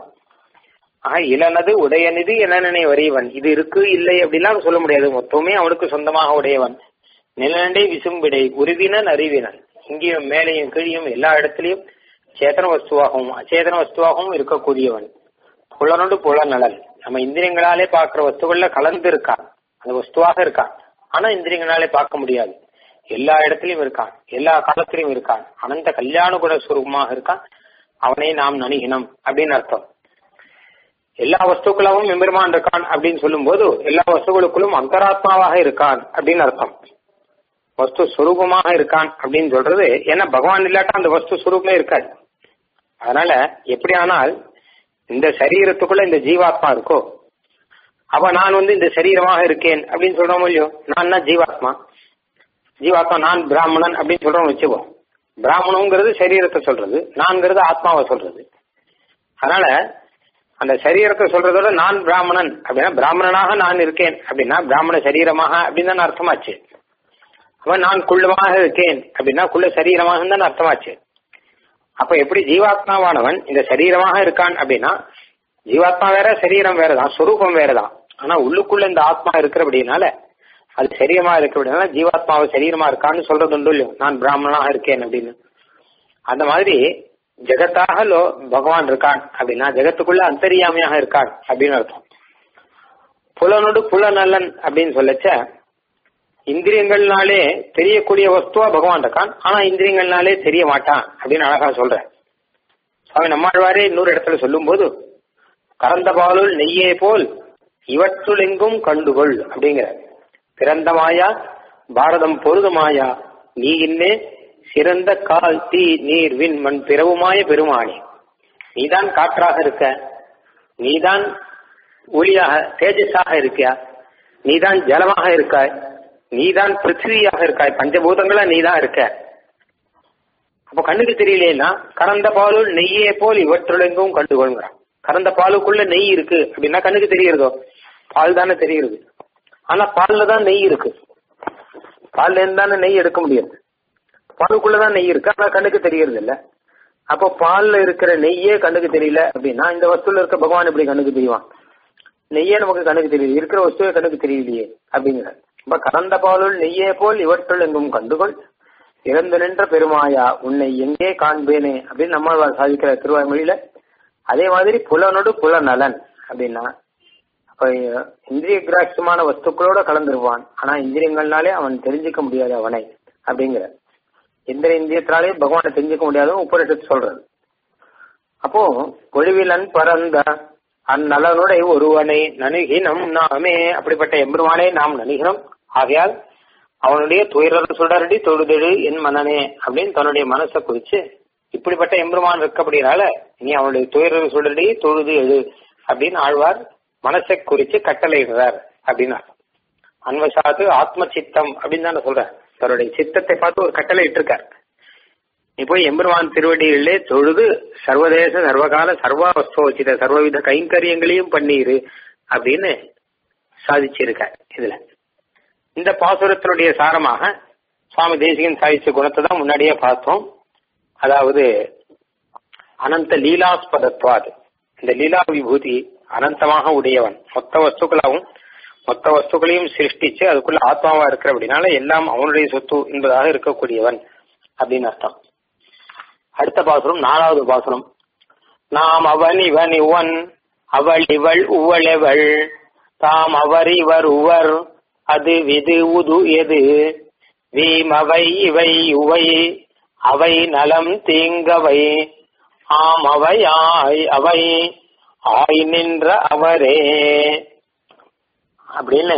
ஆக இளனது உடையனிது எனனனை வரையவன் இது இருக்கு இல்லை அப்படிலாம் சொல்ல முடியாது மொத்தமே அவனுக்கு சொந்தமாக உடையவன் நிலநடை விசும்பிடை உருவினன் அறிவினன் இங்கேயும் மேலையும் கீழையும் எல்லா இடத்துலயும் சேதன வஸ்துவாகவும் அச்சேதன வஸ்துவாகவும் இருக்கக்கூடியவன் புலனோடு புலநலன் நம்ம இந்திரியங்களாலே பார்க்கிற வஸ்துகள்ல கலந்து இருக்கான் அந்த வஸ்துவாக இருக்கான் ஆனா இந்திரியங்களாலே பார்க்க முடியாது எல்லா இடத்துலயும் இருக்கான் எல்லா காலத்திலையும் இருக்கான் அனந்த கல்யாண குண சுரூபமாக இருக்கான் அவனை நாம் நணிகினம் அப்படின்னு அர்த்தம் எல்லா வஸ்துக்களாகவும் எம்பெருமான் இருக்கான் அப்படின்னு சொல்லும் போது எல்லா வஸ்துகளுக்குள்ளும் அந்தராத்மாவாக இருக்கான் அப்படின்னு அர்த்தம் வஸ்து சுரூபமாக இருக்கான் அப்படின்னு சொல்றது ஏன்னா பகவான் இல்லாட்டா அந்த வஸ்து சுரூபமே இருக்காது அதனால எப்படி ஆனால் இந்த சரீரத்துக்குள்ள இந்த ஜீவாத்மா இருக்கோ அப்ப நான் வந்து இந்த சரீரமாக இருக்கேன் அப்படின்னு சொல்றோம் இல்லையோ நான் தான் ஜீவாத்மா ஜீவாத்மா நான் பிராமணன் அப்படின்னு சொல்றோம் வச்சுக்கோ பிராமணங்கிறது சரீரத்தை சொல்றது நான்கிறது ஆத்மாவை சொல்றது அதனால அந்த சரீரத்தை சொல்றதோட நான் பிராமணன் அப்படின்னா பிராமணனாக நான் இருக்கேன் அப்படின்னா பிராமண சரீரமாக அப்படின்னு தானே அர்த்தமாச்சு அப்ப நான் குள்ளமாக இருக்கேன் அப்படின்னா குள்ள சரீரமாக தான் அர்த்தமாச்சு அப்ப எப்படி ஜீவாத்மாவானவன் இந்த சரீரமாக இருக்கான் அப்படின்னா ஜீவாத்மா வேற சரீரம் வேறதான் சொரூபம் வேறதான் ஆனா உள்ளுக்குள்ள இந்த ஆத்மா இருக்கிறபடினால அது சரீரமா இருக்கிறபடினால ஜீவாத்மாவை சரீரமா இருக்கான்னு சொல்றது உண்டு இல்லையோ நான் பிராமணனாக இருக்கேன் அப்படின்னு அந்த மாதிரி ஜெகத்தாக லோ பகவான் இருக்கான் அப்படின்னா ஜெகத்துக்குள்ள அந்தரியாமையாக இருக்கான் அப்படின்னு அர்த்தம் புலனோடு புலநலன் அப்படின்னு சொல்லச்ச இந்திரியங்கள்னாலே தெரியக்கூடிய வஸ்துவா பகவான் இருக்கான் ஆனா இந்திரியங்கள்னாலே தெரிய மாட்டான் அப்படின்னு அழகா சொல்ற சுவாமி நம்மாழ்வாரே இன்னொரு இடத்துல சொல்லும் போது கறந்த பாலுள் நெய்யே போல் இவற்றுள் எங்கும் கண்டுகொள் அப்படிங்கிற பிறந்த மாயா பாரதம் பொருது மாயா நீ இன்னே சிறந்த கால் தீ நீர் விண் மண் பிறவுமாய பெருமானே நீதான் காற்றாக இருக்க நீதான் ஒளியாக தேஜஸாக இருக்கியா நீதான் ஜலமாக இருக்காய் நீதான் பிருத்திவியாக இருக்காய் பஞ்சபூதங்களா நீதான் இருக்க அப்ப கண்ணுக்கு தெரியலேன்னா கறந்த பாலுள் நெய்யே போல் இவற்றுலெங்கும் கண்டுகொள்கிறான் கறந்த பாலுக்குள்ள நெய் இருக்கு அப்படின்னா கண்ணுக்கு தெரியறதோ பால் தானே தெரியுது ஆனா பால்ல தான் நெய் இருக்கு பால்ல இருந்து தானே நெய் எடுக்க முடியாது பாலுக்குள்ளதான் நெய் இருக்கு ஆனா கண்ணுக்கு தெரியறது இல்ல அப்போ பால்ல இருக்கிற நெய்யே கண்ணுக்கு தெரியல அப்படின்னா இந்த வஸ்துல இருக்க பகவான் எப்படி கண்ணுக்கு தெரியுவான் நெய்யே நமக்கு கண்ணுக்கு தெரியுது இருக்கிற வஸ்துவே கண்ணுக்கு தெரியலையே அப்படிங்கிற இப்ப கறந்த பாலுள் நெய்யே போல் இவற்றுள் எங்கும் கண்டுகொள் இறந்து நின்ற பெருமாயா உன்னை எங்கே காண்பேனே அப்படின்னு நம்ம சாதிக்கிற திருவாய்மொழியில அதே மாதிரி புலனோடு புலநலன் அப்படின்னா அப்ப இந்திரிய கிராட்சியமான வஸ்துக்களோட கலந்துருவான் ஆனா இந்திரியங்கள்னாலே அவன் தெரிஞ்சுக்க முடியாது அவனை அப்படிங்கிற எந்த இந்திரியத்தினாலே பகவானை தெரிஞ்சுக்க முடியாதுன்னு உபரிஷத்து சொல்றது அப்போ ஒழிவிலன் பரந்த அந்நலனுடைய ஒருவனை நணுகினம் நாமே அப்படிப்பட்ட எம்பெருமானே நாம் நணுகினோம் ஆகையால் அவனுடைய துயரர் சுடரடி தொழுதெழு என் மனனே அப்படின்னு தன்னுடைய மனசை குறிச்சு இப்படிப்பட்ட எம்பெருமான் இருக்கப்படினால நீ அவனுடைய துயரர் சுடரடி தொழுது எழு அப்படின்னு ஆழ்வார் மனசை குறிச்சு கட்டளையிடுறார் அப்படின்னா அன்வசாத்து ஆத்ம சித்தம் அப்படின்னு தானே சொல்ற தன்னுடைய சித்தத்தை பார்த்து ஒரு கட்டளை இட்டிருக்கார் நீ போய் எம்பெருமான் திருவடிகளிலே தொழுது சர்வதேச சர்வகால சர்வாவஸ்தோச்சித சர்வவித கைங்கரியங்களையும் பண்ணிரு அப்படின்னு சாதிச்சிருக்கார் இதுல இந்த பாசுரத்தினுடைய சாரமாக சுவாமி தேசிகன் சாதிச்ச குணத்தை தான் முன்னாடியே பார்த்தோம் அதாவது அனந்த லீலாஸ்பதத்வாது இந்த லீலா விபூதி அனந்தமாக உடையவன் மொத்த வஸ்துக்களாகவும் மொத்த வஸ்துக்களையும் சிருஷ்டிச்சு அதுக்குள்ள ஆத்மாவா இருக்கிற அப்படின்னால எல்லாம் அவனுடைய சொத்து என்பதாக இருக்கக்கூடியவன் அப்படின்னு அர்த்தம் அடுத்த பாசுரம் நாலாவது பாசுரம் நாம் அவன் இவன் இவன் அவள் இவள் உவளெவள் தாம் அவர் இவர் உவர் அது விது உது எது வீம் அவை இவை உவை அவை நலம் தீங்கவை ஆம் அவை ஆய் அவை ஆய் நின்ற அவரே அப்படின்னு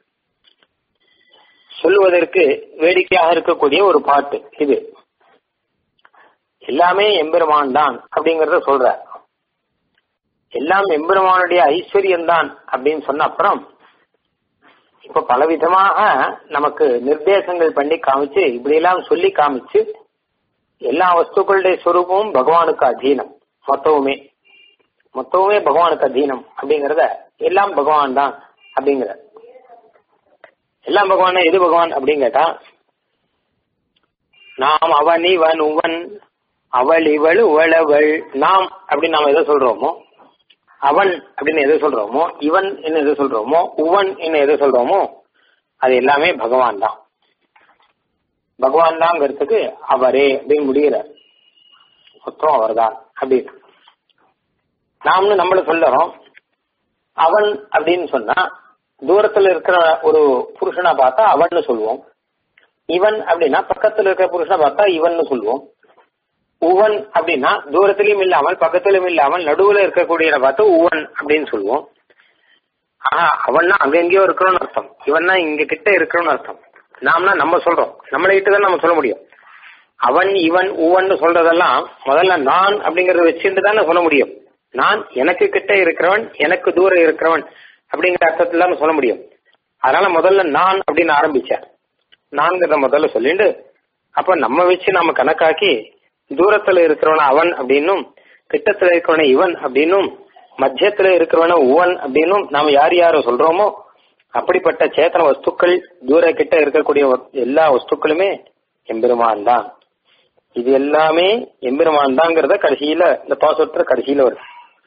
சொல்லுவதற்கு வேடிக்கையாக இருக்கக்கூடிய ஒரு பாட்டு இது எல்லாமே எம்பெருமான் தான் அப்படிங்கறத சொல்ற எல்லாம் எம்பெருமானுடைய ஐஸ்வர்யம் தான் அப்படின்னு சொன்ன அப்புறம் இப்ப பலவிதமாக நமக்கு நிர்தேசங்கள் பண்ணி காமிச்சு இப்படி எல்லாம் சொல்லி காமிச்சு எல்லா வஸ்துக்களுடைய சுரூபமும் பகவானுக்கு அதீனம் மொத்தவுமே மொத்தமுமே பகவானுக்கு அதீனம் அப்படிங்கறத எல்லாம் பகவான் தான் அப்படிங்கிற எல்லாம் பகவான் எது பகவான் அப்படின்னு கேட்டா நாம் அவன் இவன் உவன் அவள் இவள் உவளவள் நாம் அப்படின்னு நாம எதை சொல்றோமோ அவன் அப்படின்னு எதை சொல்றோமோ இவன் என்ன எதை சொல்றோமோ உவன் என்ன எதை சொல்றோமோ அது எல்லாமே பகவான் தான் பகவான் தான்ங்கிறதுக்கு அவரே அப்படின்னு முடிகிறார் மொத்தம் அவர்தான் அப்படின்னு நாம்னு நம்மள சொல்லுறோம் அவன் அப்படின்னு சொன்னா தூரத்துல இருக்கிற ஒரு புருஷனை பார்த்தா அவன்னு சொல்லுவோம் இவன் அப்படின்னா பக்கத்துல இருக்கிற புருஷனை பார்த்தா இவன்னு சொல்லுவோம் உவன் அப்படின்னா தூரத்திலையும் இல்லாமல் பக்கத்திலும் இல்லாமல் நடுவுல இருக்கக்கூடியவனை பார்த்து உவன் அப்படின்னு சொல்லுவோம் ஆஹா அவன்னா அங்க எங்கேயோ இருக்கிறோம்னு அர்த்தம் இவன்னா இங்க கிட்ட இருக்கிறோம்னு அர்த்தம் நாம்னா நம்ம சொல்றோம் நம்மளை இட்டு தான் நம்ம சொல்ல முடியும் அவன் இவன் உவன் சொல்றதெல்லாம் முதல்ல நான் அப்படிங்கறத வச்சுட்டு தானே சொல்ல முடியும் நான் எனக்கு கிட்ட இருக்கிறவன் எனக்கு தூரம் இருக்கிறவன் அப்படிங்கிற அர்த்தத்துல தான் சொல்ல முடியும் அதனால முதல்ல நான் அப்படின்னு ஆரம்பிச்சார் நான்கிறத முதல்ல சொல்லிட்டு அப்ப நம்ம வச்சு நாம கணக்காக்கி தூரத்துல இருக்கிறவன அவன் அப்படின்னும் கிட்டத்துல இருக்கிறவன இவன் அப்படின்னும் மத்தியத்துல இருக்கிறவன உவன் அப்படின்னும் நாம யார் யார சொல்றோமோ அப்படிப்பட்ட சேத்தன வஸ்துக்கள் தூர கிட்ட இருக்கக்கூடிய எல்லா வஸ்துக்களுமே எம்பெருமான் தான் இது எல்லாமே எம்பெருமான் தாங்கிறத கடைசியில இந்த பாசுரத்துல கடைசியில வருது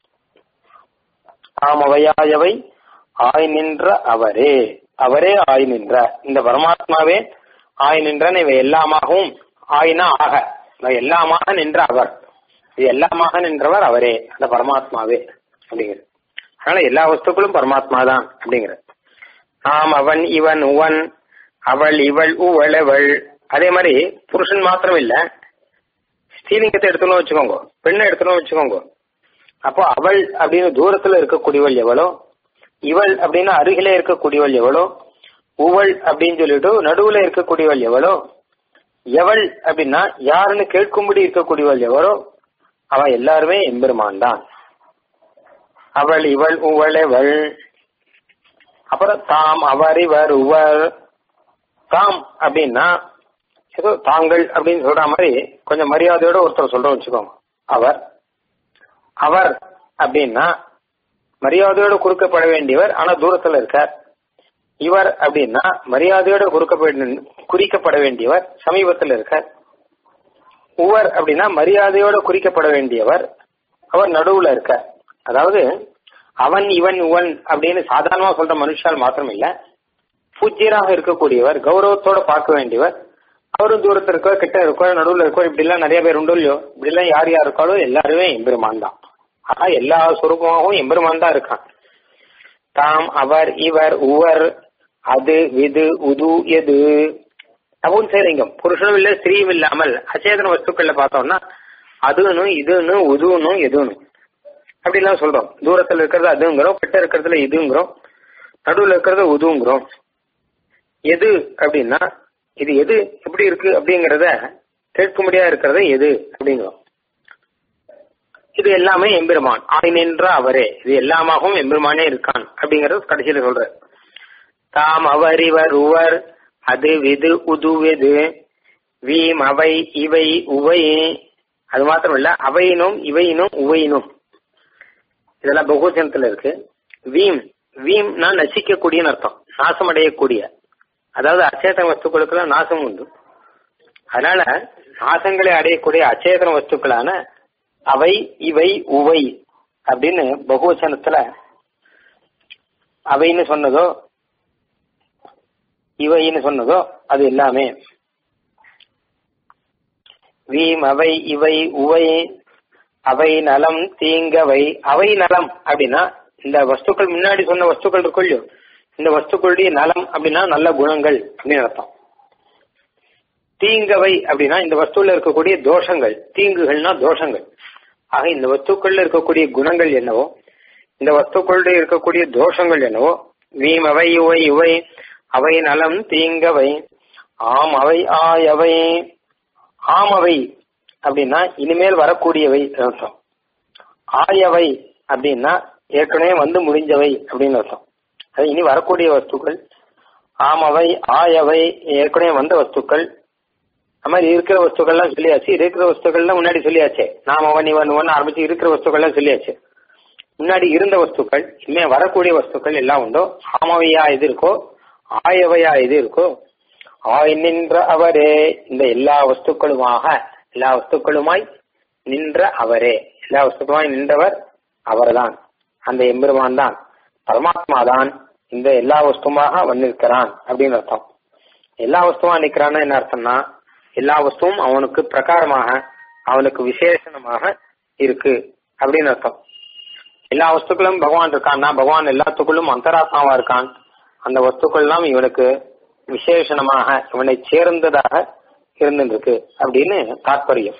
ஆமவையாயவை ஆய் நின்ற அவரே அவரே ஆய் நின்ற இந்த பரமாத்மாவே ஆய் நின்றன இவை எல்லாமாகவும் ஆயினா ஆக இவை எல்லாமாக நின்ற அவர் இது எல்லாமாக நின்றவர் அவரே அந்த பரமாத்மாவே அப்படிங்கிறது அதனால எல்லா வஸ்துக்களும் பரமாத்மா தான் அப்படிங்கிறது ஆம் அவன் இவன் உவன் அவள் இவள் உவள் அவள் அதே மாதிரி புருஷன் மாத்திரம் இல்ல ஸ்ரீலிங்கத்தை எடுத்தணும் வச்சுக்கோங்க பெண்ணை எடுத்தணும் வச்சுக்கோங்க அப்போ அவள் அப்படின்னு தூரத்துல இருக்கக்கூடியவள் எவ்வளோ இவள் அப்படின்னு அருகிலே இருக்கக்கூடியவள் எவ்வளோ உவள் அப்படின்னு சொல்லிட்டு நடுவுல இருக்கக்கூடியவள் எவ்வளோ எவள் அப்படின்னா யாருன்னு கேட்கும்படி இருக்கக்கூடியவள் எவரோ அவ எல்லாருமே எம்பெருமான் தான் அவள் இவள் உவள் எவள் அப்புறம் தாம் அவர் இவர் உவர் தாம் அப்படின்னா ஏதோ தாங்கள் அப்படின்னு சொல்ற மாதிரி கொஞ்சம் மரியாதையோட ஒருத்தர் சொல்றோம் வச்சுக்கோங்க அவர் அவர் அப்படின்னா மரியாதையோட குறுக்கப்பட வேண்டியவர் ஆனா தூரத்துல இருக்கார் இவர் அப்படின்னா மரியாதையோட குறுக்கப்பட குறிக்கப்பட வேண்டியவர் சமீபத்தில் இருக்கார் உவர் அப்படின்னா மரியாதையோட குறிக்கப்பட வேண்டியவர் அவர் நடுவுல இருக்கார் அதாவது அவன் இவன் உவன் அப்படின்னு சாதாரணமா சொல்ற மனுஷால் மாத்திரம் இல்ல பூஜ்யராக இருக்கக்கூடியவர் கௌரவத்தோட பார்க்க வேண்டியவர் அவரும் தூரத்துல இருக்கோ கிட்ட இருக்கோ நடுவுல இருக்கோ இப்படி எல்லாம் நிறைய பேர் உண்டோ இல்லையோ இப்படி எல்லாம் யார் யார் இருக்காளோ எல்லாருமே எம்பெருமான் தான் ஆனா எல்லா சுரூபமாகவும் எம்பெருமான் தான் இருக்கான் தாம் அவர் இவர் உவர் அது விது உது எது அப்படின்னு சரிங்கம் புருஷனும் இல்ல ஸ்திரீயும் இல்லாமல் அச்சேதன வஸ்துக்கள்ல பார்த்தோம்னா அதுன்னு இதுன்னு உதுன்னு எதுன்னு அப்படிலாம் சொல்றோம் தூரத்துல இருக்கிறது அதுங்கிறோம் கிட்ட இருக்கிறதுல இதுங்கிறோம் நடுவுல இருக்கிறது உதுங்கிறோம் எது அப்படின்னா இது எது எப்படி இருக்கு அப்படிங்கறத கேட்கும்படியா இருக்கிறது எது அப்படிங்கிறோம் இது எல்லாமே எம்பெருமான் ஆய் நின்ற அவரே இது எல்லாமாகவும் எம்பெருமானே இருக்கான் அப்படிங்கறது கடைசியில சொல்ற தாம் அவர் இவர் உவர் அது விது உதுவெது வீம் அவை இவை உவை அது மாத்திரம் இல்ல அவையினும் இவையினும் உவையினும் இதெல்லாம் பகுவச்சனத்துல இருக்கு வீம் வீம்னா நசிக்கக்கூடிய அர்த்தம் நாசமடையக்கூடிய அதாவது அச்சேதன வஸ்துக்களுக்கெல்லாம் நாசம் உண்டு அதனால நாசங்களை அடையக்கூடிய அச்சேதன வஸ்துக்களான அவை இவை உவை அப்படின்னு பகுவச்சனத்துல அவைன்னு சொன்னதோ இவைன்னு சொன்னதோ அது எல்லாமே வீம் அவை இவை உவை அவை நலம் தீங்கவை அவை நலம் அப்படின்னா இந்த வஸ்துக்கள் முன்னாடி சொன்ன வஸ்துக்கள் இருக்கும் இல்லையோ இந்த வஸ்துக்களுடைய நலம் அப்படின்னா நல்ல குணங்கள் அப்படின்னு அர்த்தம் தீங்கவை அப்படின்னா இந்த வஸ்துல இருக்கக்கூடிய தோஷங்கள் தீங்குகள்னா தோஷங்கள் ஆக இந்த வஸ்துக்கள்ல இருக்கக்கூடிய குணங்கள் என்னவோ இந்த வஸ்துக்களுடைய இருக்கக்கூடிய தோஷங்கள் என்னவோ வீம் அவை உவை இவை அவை நலம் தீங்கவை ஆம் அவை ஆயவை ஆமவை அப்படின்னா இனிமேல் வரக்கூடியவை அர்த்தம் ஆயவை அப்படின்னா ஏற்கனவே வந்து முடிஞ்சவை அப்படின்னு அர்த்தம் அது இனி வரக்கூடிய வஸ்துக்கள் ஆமவை ஆயவை ஏற்கனவே வந்த வஸ்துக்கள் அது மாதிரி இருக்கிற வஸ்துக்கள்லாம் சொல்லியாச்சு இருக்கிற வஸ்துக்கள்லாம் முன்னாடி சொல்லியாச்சு நாம அவன் இவன் ஒன்று ஆரம்பிச்சு இருக்கிற வஸ்துக்கள்லாம் சொல்லியாச்சு முன்னாடி இருந்த வஸ்துக்கள் இனிமே வரக்கூடிய வஸ்துக்கள் எல்லாம் உண்டோ ஆமவையா எது இருக்கோ ஆயவையா எது இருக்கோ ஆய் நின்ற அவரே இந்த எல்லா வஸ்துக்களுமாக எல்லா வஸ்துக்களுமாய் நின்ற அவரே எல்லா வஸ்துக்களுமாய் நின்றவர் அவர்தான் அந்த எம்பெருமான் தான் பரமாத்மா தான் இந்த எல்லா வஸ்துமாக வந்திருக்கிறான் அப்படின்னு அர்த்தம் எல்லா வஸ்துவா நிக்கிறான்னா என்ன அர்த்தம்னா எல்லா வஸ்துவும் அவனுக்கு பிரகாரமாக அவனுக்கு விசேஷணமாக இருக்கு அப்படின்னு அர்த்தம் எல்லா வஸ்துக்களும் பகவான் இருக்கான்னா பகவான் எல்லாத்துக்குள்ளும் அந்தராத்மாவா இருக்கான் அந்த வஸ்துக்கள் எல்லாம் இவனுக்கு விசேஷணமாக இவனை சேர்ந்ததாக இருந்துருக்கு அப்படின்னு தாற்பயம்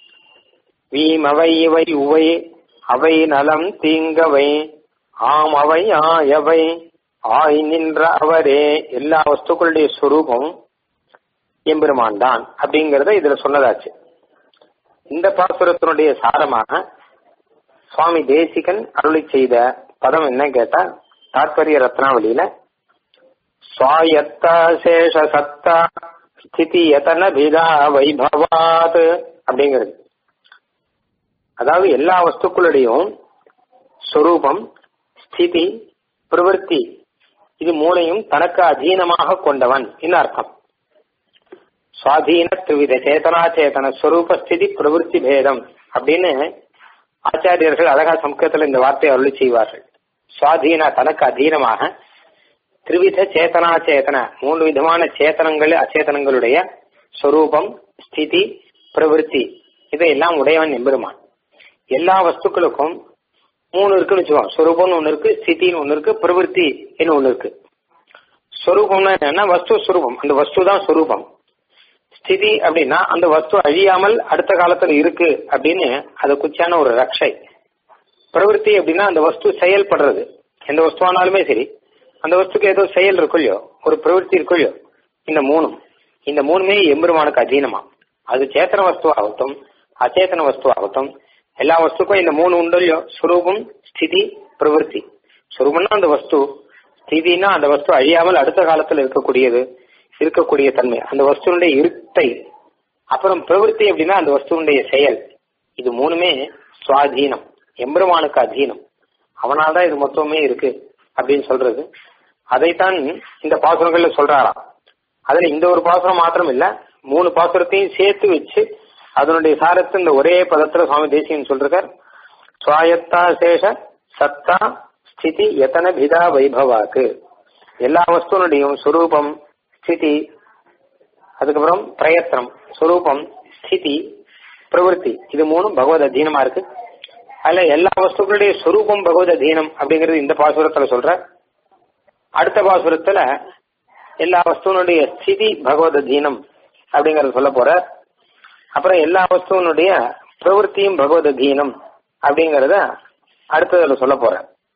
வீம் அவை இவை உவை அவை நலம் தீங்கவை ஆம் அவை ஆயவை ஆய் நின்ற அவரே எல்லா வஸ்துக்களுடைய சொரூபம் எம்பெருமான் தான் அப்படிங்கறத இதுல சொன்னதாச்சு இந்த பாசுரத்தினுடைய சாரமாக சுவாமி தேசிகன் அருளி செய்த பதம் என்ன கேட்டா தாத்பரிய ரத்னாவளியில சுவாயத்தா சேஷ சத்தா ஸ்திதி யதன பிதா வைபவாத் அப்படிங்கிறது அதாவது எல்லா வஸ்துக்களுடையும் சொரூபம் ஸ்திதி பிரவருத்தி இது மூளையும் தனக்கு அதீனமாக கொண்டவன் என்ன அர்த்தம் சுவாதீன திவித சேதனா சேதன ஸ்வரூப ஸ்திதி பிரவருத்தி பேதம் அப்படின்னு ஆச்சாரியர்கள் அழகா சம்ஸ்கிருதத்தில் இந்த வார்த்தையை அருளி செய்வார்கள் சுவாதீன தனக்கு அதீனமாக திரிவித சேதனா சேதன மூன்று விதமான சேத்தனங்கள் அச்சேதனங்களுடைய ஸ்வரூபம் ஸ்திதி பிரவருத்தி இதையெல்லாம் உடையவன் எம்பெருமான் எல்லா வஸ்துக்களுக்கும் மூணு இருக்குன்னு வச்சுக்கோங்க ஸ்வரூபம்னு ஒண்ணு இருக்கு ஸ்திதின்னு ஒண்ணு இருக்கு பிரவருத்தி ஒண்ணு இருக்கு ஸ்வரூபம்னா என்னன்னா வஸ்து ஸ்வரூபம் அந்த வஸ்து தான் ஸ்வரூபம் ஸ்திதி அப்படின்னா அந்த வஸ்து அழியாமல் அடுத்த காலத்துல இருக்கு அப்படின்னு அது குச்சியான ஒரு ரக்ஷை பிரவருத்தி அப்படின்னா அந்த வஸ்து செயல்படுறது எந்த வஸ்துவானாலுமே சரி அந்த வஸ்துக்கு ஏதோ செயல் இருக்குல்லையோ ஒரு பிரவருத்தி இருக்குல்லையோ இந்த மூணும் இந்த மூணுமே எம்பெருமானுக்கு அதீனமா அது சேத்தன வஸ்து ஆகட்டும் அச்சேதன வஸ்து ஆகட்டும் எல்லா வஸ்துக்கும் இந்த மூணு உண்டு இல்லையோ சுரூபம் ஸ்திதி பிரவருத்தி சுரூபம்னா அந்த வஸ்து ஸ்திதினா அந்த வஸ்து அழியாமல் அடுத்த காலத்துல இருக்கக்கூடியது இருக்கக்கூடிய தன்மை அந்த வஸ்துனுடைய இருட்டை அப்புறம் பிரவருத்தி அப்படின்னா அந்த வஸ்துனுடைய செயல் இது மூணுமே சுவாதீனம் எம்பெருமானுக்கு அதீனம் அவனால்தான் இது மொத்தமே இருக்கு அப்படின்னு சொல்றது அதைத்தான் இந்த பாசுரங்கள்ல சொல்றாராம் அதுல இந்த ஒரு பாசுரம் மாத்திரம் இல்ல மூணு பாசுரத்தையும் சேர்த்து வச்சு அதனுடைய சாரத்தை இந்த ஒரே பதத்துல சுவாமி தேசியன் சொல்றார் சுவாயத்தா சேஷ சத்தா ஸ்திதி எத்தன பிதா வைபவாக்கு எல்லா வஸ்துனுடையும் சுரூபம் ஸ்திதி அதுக்கப்புறம் பிரயத்தனம் சுரூபம் ஸ்திதி பிரவருத்தி இது மூணும் பகவத் அதீனமா இருக்கு அதுல எல்லா வஸ்துக்களுடைய சுரூபம் பகவத் அதீனம் அப்படிங்கிறது இந்த பாசுரத்துல சொல்ற அடுத்த பாசுரத்துல எல்லா வஸ்துவனுடைய ஸ்திதி பகவத் அதீனம் அப்படிங்கறத சொல்ல போற அப்புறம் எல்லா வஸ்துவனுடைய பிரவருத்தியும் பகவத் அதீனம் அப்படிங்கறத அடுத்ததுல சொல்ல போற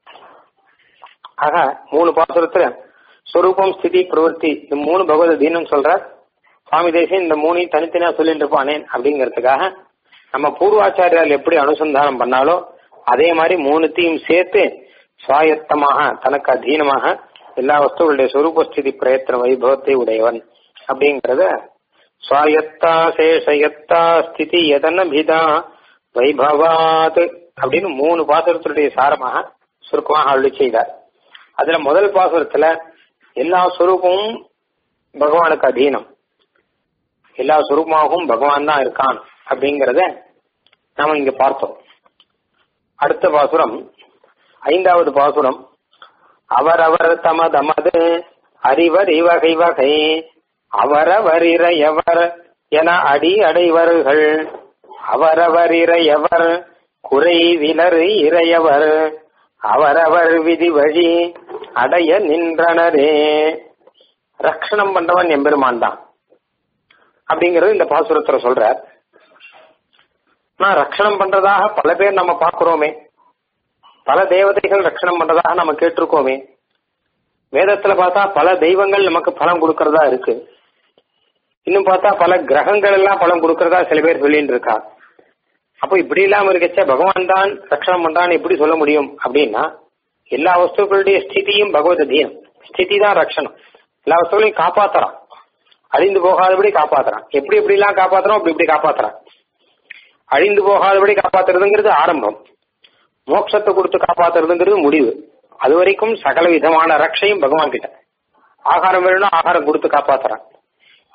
ஆக மூணு பாசுரத்துல ஸ்வரூபம் ஸ்திதி பிரவருத்தி இந்த மூணு பகவத் அதீனம் சொல்ற சுவாமி தேசியம் இந்த மூணையும் தனித்தனியா சொல்லிட்டு இருப்பானேன் அப்படிங்கறதுக்காக நம்ம பூர்வாச்சாரியால் எப்படி அனுசந்தானம் பண்ணாலோ அதே மாதிரி மூணுத்தையும் சேர்த்து சுவாயத்தமாக தனக்கு அதீனமாக எல்லா வஸ்துகளுடைய சொரூபஸ்திதி பிரயத்தன வைபவத்தை உடையவன் அப்படிங்கறத சுவாயத்தா சேஷயத்தா ஸ்திதி எதன பிதா வைபவாத் அப்படின்னு மூணு பாசுரத்தினுடைய சாரமாக சுருக்கமாக அருளி செய்தார் அதுல முதல் பாசுரத்துல எல்லா சுரூபமும் பகவானுக்கு அதீனம் எல்லா சுரூபமாகவும் பகவான் தான் இருக்கான் அப்படிங்கறத நாம இங்க பார்த்தோம் அடுத்த பாசுரம் ஐந்தாவது பாசுரம் அவரவர் தமதமது அறிவர் இவகை வகை அவரவர் இறையவர் என அடி அடைவர்கள் அவரவர் இறையவர் குறை விலர் இறையவர் அவரவர் விதி வழி அடைய நின்றனரே ரக்ஷணம் பண்றவன் எம்பெருமான் தான் அப்படிங்கறது இந்த பாசுரத்துல சொல்றார் நான் ரட்சணம் பண்றதாக பல பேர் நம்ம பாக்குறோமே பல தேவதைகள் ரட்சணம் பண்றதாக நம்ம கேட்டிருக்கோமே வேதத்துல பார்த்தா பல தெய்வங்கள் நமக்கு பலம் கொடுக்கறதா இருக்கு இன்னும் பார்த்தா பல கிரகங்கள் எல்லாம் பலம் கொடுக்கறதா சில பேர் சொல்லிட்டு இருக்கா அப்போ இப்படி இல்லாம இருக்கச்ச பகவான் தான் ரட்சணம் பண்றான்னு எப்படி சொல்ல முடியும் அப்படின்னா எல்லா வஸ்துக்களுடைய ஸ்திதியும் பகவத் தீனம் ஸ்திதி தான் ரட்சணம் எல்லா வஸ்துக்களையும் காப்பாத்துறான் அழிந்து போகாதபடி காப்பாத்துறான் எப்படி எப்படி எல்லாம் காப்பாத்துறோம் அப்படி இப்படி காப்பாத்துறான் அழிந்து போகாதபடி காப்பாத்துறதுங்கிறது ஆரம்பம் மோட்சத்தை கொடுத்து காப்பாத்துறதுங்கிறது முடிவு அது வரைக்கும் சகல விதமான ரட்சையும் பகவான் கிட்ட ஆகாரம் வேணும்னா ஆகாரம் கொடுத்து காப்பாத்துறான்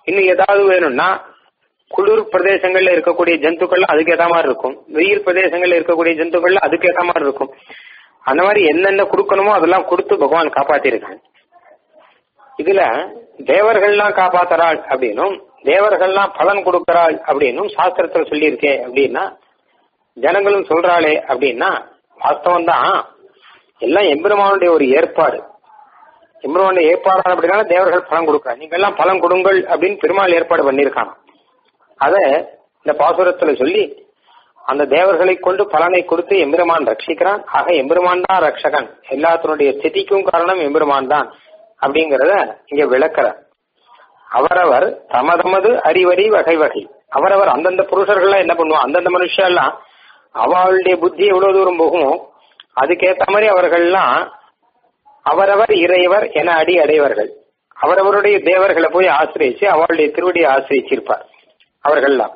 இன்னும் ஏதாவது வேணும்னா குளிர் பிரதேசங்கள்ல இருக்கக்கூடிய ஜந்துக்கள்ல அதுக்கு ஏத்த மாதிரி இருக்கும் வெயில் பிரதேசங்கள்ல இருக்கக்கூடிய ஜந்துக்கள்ல அதுக்கு ஏத்த மாதிரி இருக்கும் அந்த மாதிரி என்னென்ன கொடுக்கணுமோ அதெல்லாம் கொடுத்து பகவான் காப்பாத்திருக்காங்க இதுல தேவர்கள்லாம் காப்பாத்துறாள் அப்படின்னும் தேவர்கள்லாம் பலன் கொடுக்கறாள் அப்படின்னும் சாஸ்திரத்துல சொல்லியிருக்கே அப்படின்னா ஜனங்களும் சொல்றாளே அப்படின்னா வாஸ்தவம் தான் எல்லாம் எம்பெருமானுடைய ஒரு ஏற்பாடு எம்பெருமானுடைய ஏற்பாடு அப்படின்னா தேவர்கள் பலன் கொடுக்குறாங்க நீங்க எல்லாம் பலன் கொடுங்கள் அப்படின்னு பெருமாள் ஏற்பாடு பண்ணியிருக்காங்க அத இந்த பாசுரத்துல சொல்லி அந்த தேவர்களை கொண்டு பலனை கொடுத்து எம்பெருமான் ரட்சிக்கிறான் ஆக எம்பெருமான் தான் ரட்சகன் எல்லாத்தினுடைய ஸ்திதிக்கும் காரணம் எம்பெருமான் தான் அப்படிங்கறத இங்க விளக்குற அவரவர் தமதமது அறிவறி வகை வகை அவரவர் அந்தந்த புருஷர்கள்லாம் என்ன பண்ணுவோம் அந்தந்த மனுஷன் எல்லாம் அவளுடைய புத்தி எவ்வளவு தூரம் போகுமோ அதுக்கேத்த மாதிரி அவர்கள்லாம் அவரவர் இறைவர் என அடி அடைவர்கள் அவரவருடைய தேவர்களை போய் ஆசிரியிச்சு அவளுடைய திருவடியை ஆசிரிச்சிருப்பார் அவர்கள்லாம்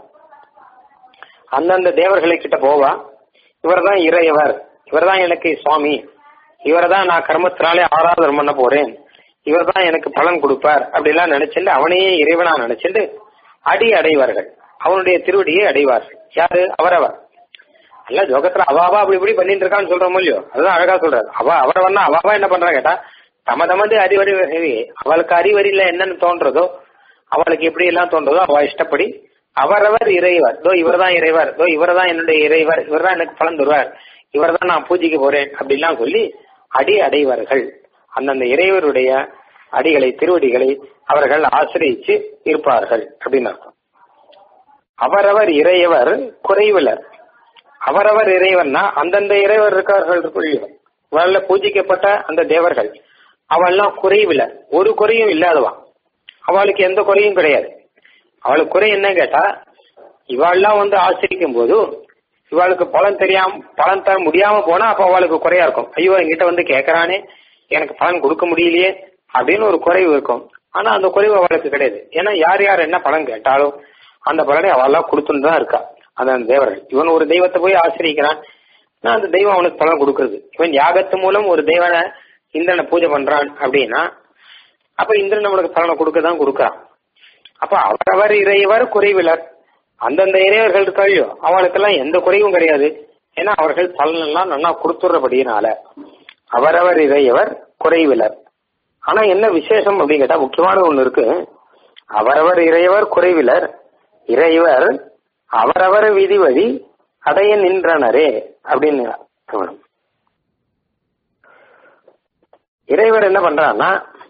அந்தந்த தேவர்களை கிட்ட போவா இவர்தான் இறையவர் இவர்தான் எனக்கு சுவாமி இவர்தான் நான் கர்மத்தினாலே ஆராதனம் பண்ண போறேன் இவர் தான் எனக்கு பலன் கொடுப்பார் அப்படிலாம் நினைச்சுட்டு அவனையே இறைவனா நினைச்சுட்டு அடி அடைவார்கள் அவனுடைய திருவடியை அடைவார்கள் யாரு அவரவர் அல்ல ஜோகத்துல அவாவா அப்படி இப்படி பண்ணிட்டு இருக்கான்னு சொல்றோம் இல்லையோ அதுதான் அழகா சொல்றாரு அவ அவரவன்னா அவாவா என்ன பண்றா கேட்டா தம தமது அறிவறி அவளுக்கு அறிவறியில என்னன்னு தோன்றதோ அவளுக்கு எப்படி எல்லாம் தோன்றதோ அவ இஷ்டப்படி அவரவர் இறைவர் தோ இவர் தான் இறைவர் தோ இவர் தான் என்னுடைய இறைவர் இவர் தான் எனக்கு பலன் தருவார் இவர் தான் நான் பூஜைக்கு போறேன் அப்படிலாம் சொல்லி அடி அடைவார்கள் அந்தந்த இறைவருடைய அடிகளை திருவடிகளை அவர்கள் ஆசிரியிச்சு இருப்பார்கள் அப்படின்னு அர்த்தம் அவரவர் இறையவர் குறைவிலர் அவரவர் இறைவன்னா அந்தந்த இறைவர் இருக்கார்கள் இவள பூஜிக்கப்பட்ட அந்த தேவர்கள் அவள்லாம் குறைவிலர் ஒரு குறையும் இல்லாதவா அவளுக்கு எந்த குறையும் கிடையாது அவளுக்கு குறை என்ன கேட்டா இவாள்லாம் வந்து ஆசிரிக்கும் போது இவாளுக்கு பலன் தெரியாம பலன் தர முடியாம போனா அப்ப அவளுக்கு குறையா இருக்கும் ஐயோ என்கிட்ட வந்து கேட்கறானே எனக்கு பலன் கொடுக்க முடியலையே அப்படின்னு ஒரு குறைவு இருக்கும் ஆனா அந்த குறைவு அவளுக்கு கிடையாது ஏன்னா யார் யார் என்ன பலன் கேட்டாலும் அந்த பலனை அவெல்லாம் கொடுத்துட்டு தான் இருக்கா அந்த தேவர்கள் இவன் ஒரு தெய்வத்தை போய் ஆசிரியிக்கிறான் அந்த தெய்வம் அவனுக்கு பலன் கொடுக்கறது இவன் யாகத்து மூலம் ஒரு தெய்வனை இந்திரனை பூஜை பண்றான் அப்படின்னா அப்ப இந்திரன் நம்மளுக்கு பலனை கொடுக்க தான் கொடுக்கறான் அப்ப அவரவர் இறைவர் குறைவிலர் அந்தந்த இறைவர்கள் இருக்காளியோ அவளுக்கெல்லாம் எந்த குறைவும் கிடையாது ஏன்னா அவர்கள் பலன் எல்லாம் நல்லா கொடுத்துடுறபடியினால அவரவர் இறையவர் குறைவிலர் ஆனா என்ன விசேஷம் அப்படின்னு கேட்டா முக்கியமான ஒண்ணு இருக்கு அவரவர் இறையவர் குறைவிலர் இறைவர் அவரவர் விதி வழி அடைய நின்றனரே அப்படின்னு இறைவர் என்ன பண்றான்னா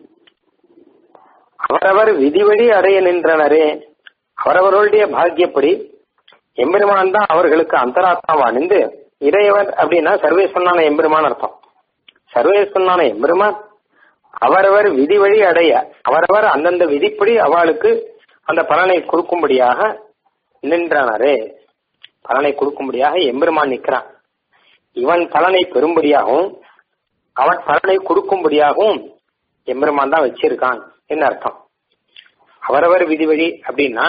அவரவர் விதிவழி அடைய நின்றனரே அவரவர்களுடைய பாக்கியப்படி எம்பெருமான் தான் அவர்களுக்கு அந்தராத்மாவா நின்று இறையவர் அப்படின்னா சர்வேஸ்வரனான எம்பெருமான் அர்த்தம் சர்வேஸ்வரனான எம்பெருமான் அவரவர் விதி வழி அடைய அவரவர் அந்தந்த விதிப்படி அவளுக்கு அந்த பலனை கொடுக்கும்படியாக நின்றனரே பலனை கொடுக்கும்படியாக எம்பெருமான் நிற்கிறான் இவன் பலனை பெறும்படியாகவும் அவன் பலனை கொடுக்கும்படியாகவும் எம்பெருமான் தான் வச்சிருக்கான் என்ன அர்த்தம் அவரவர் விதி வழி அப்படின்னா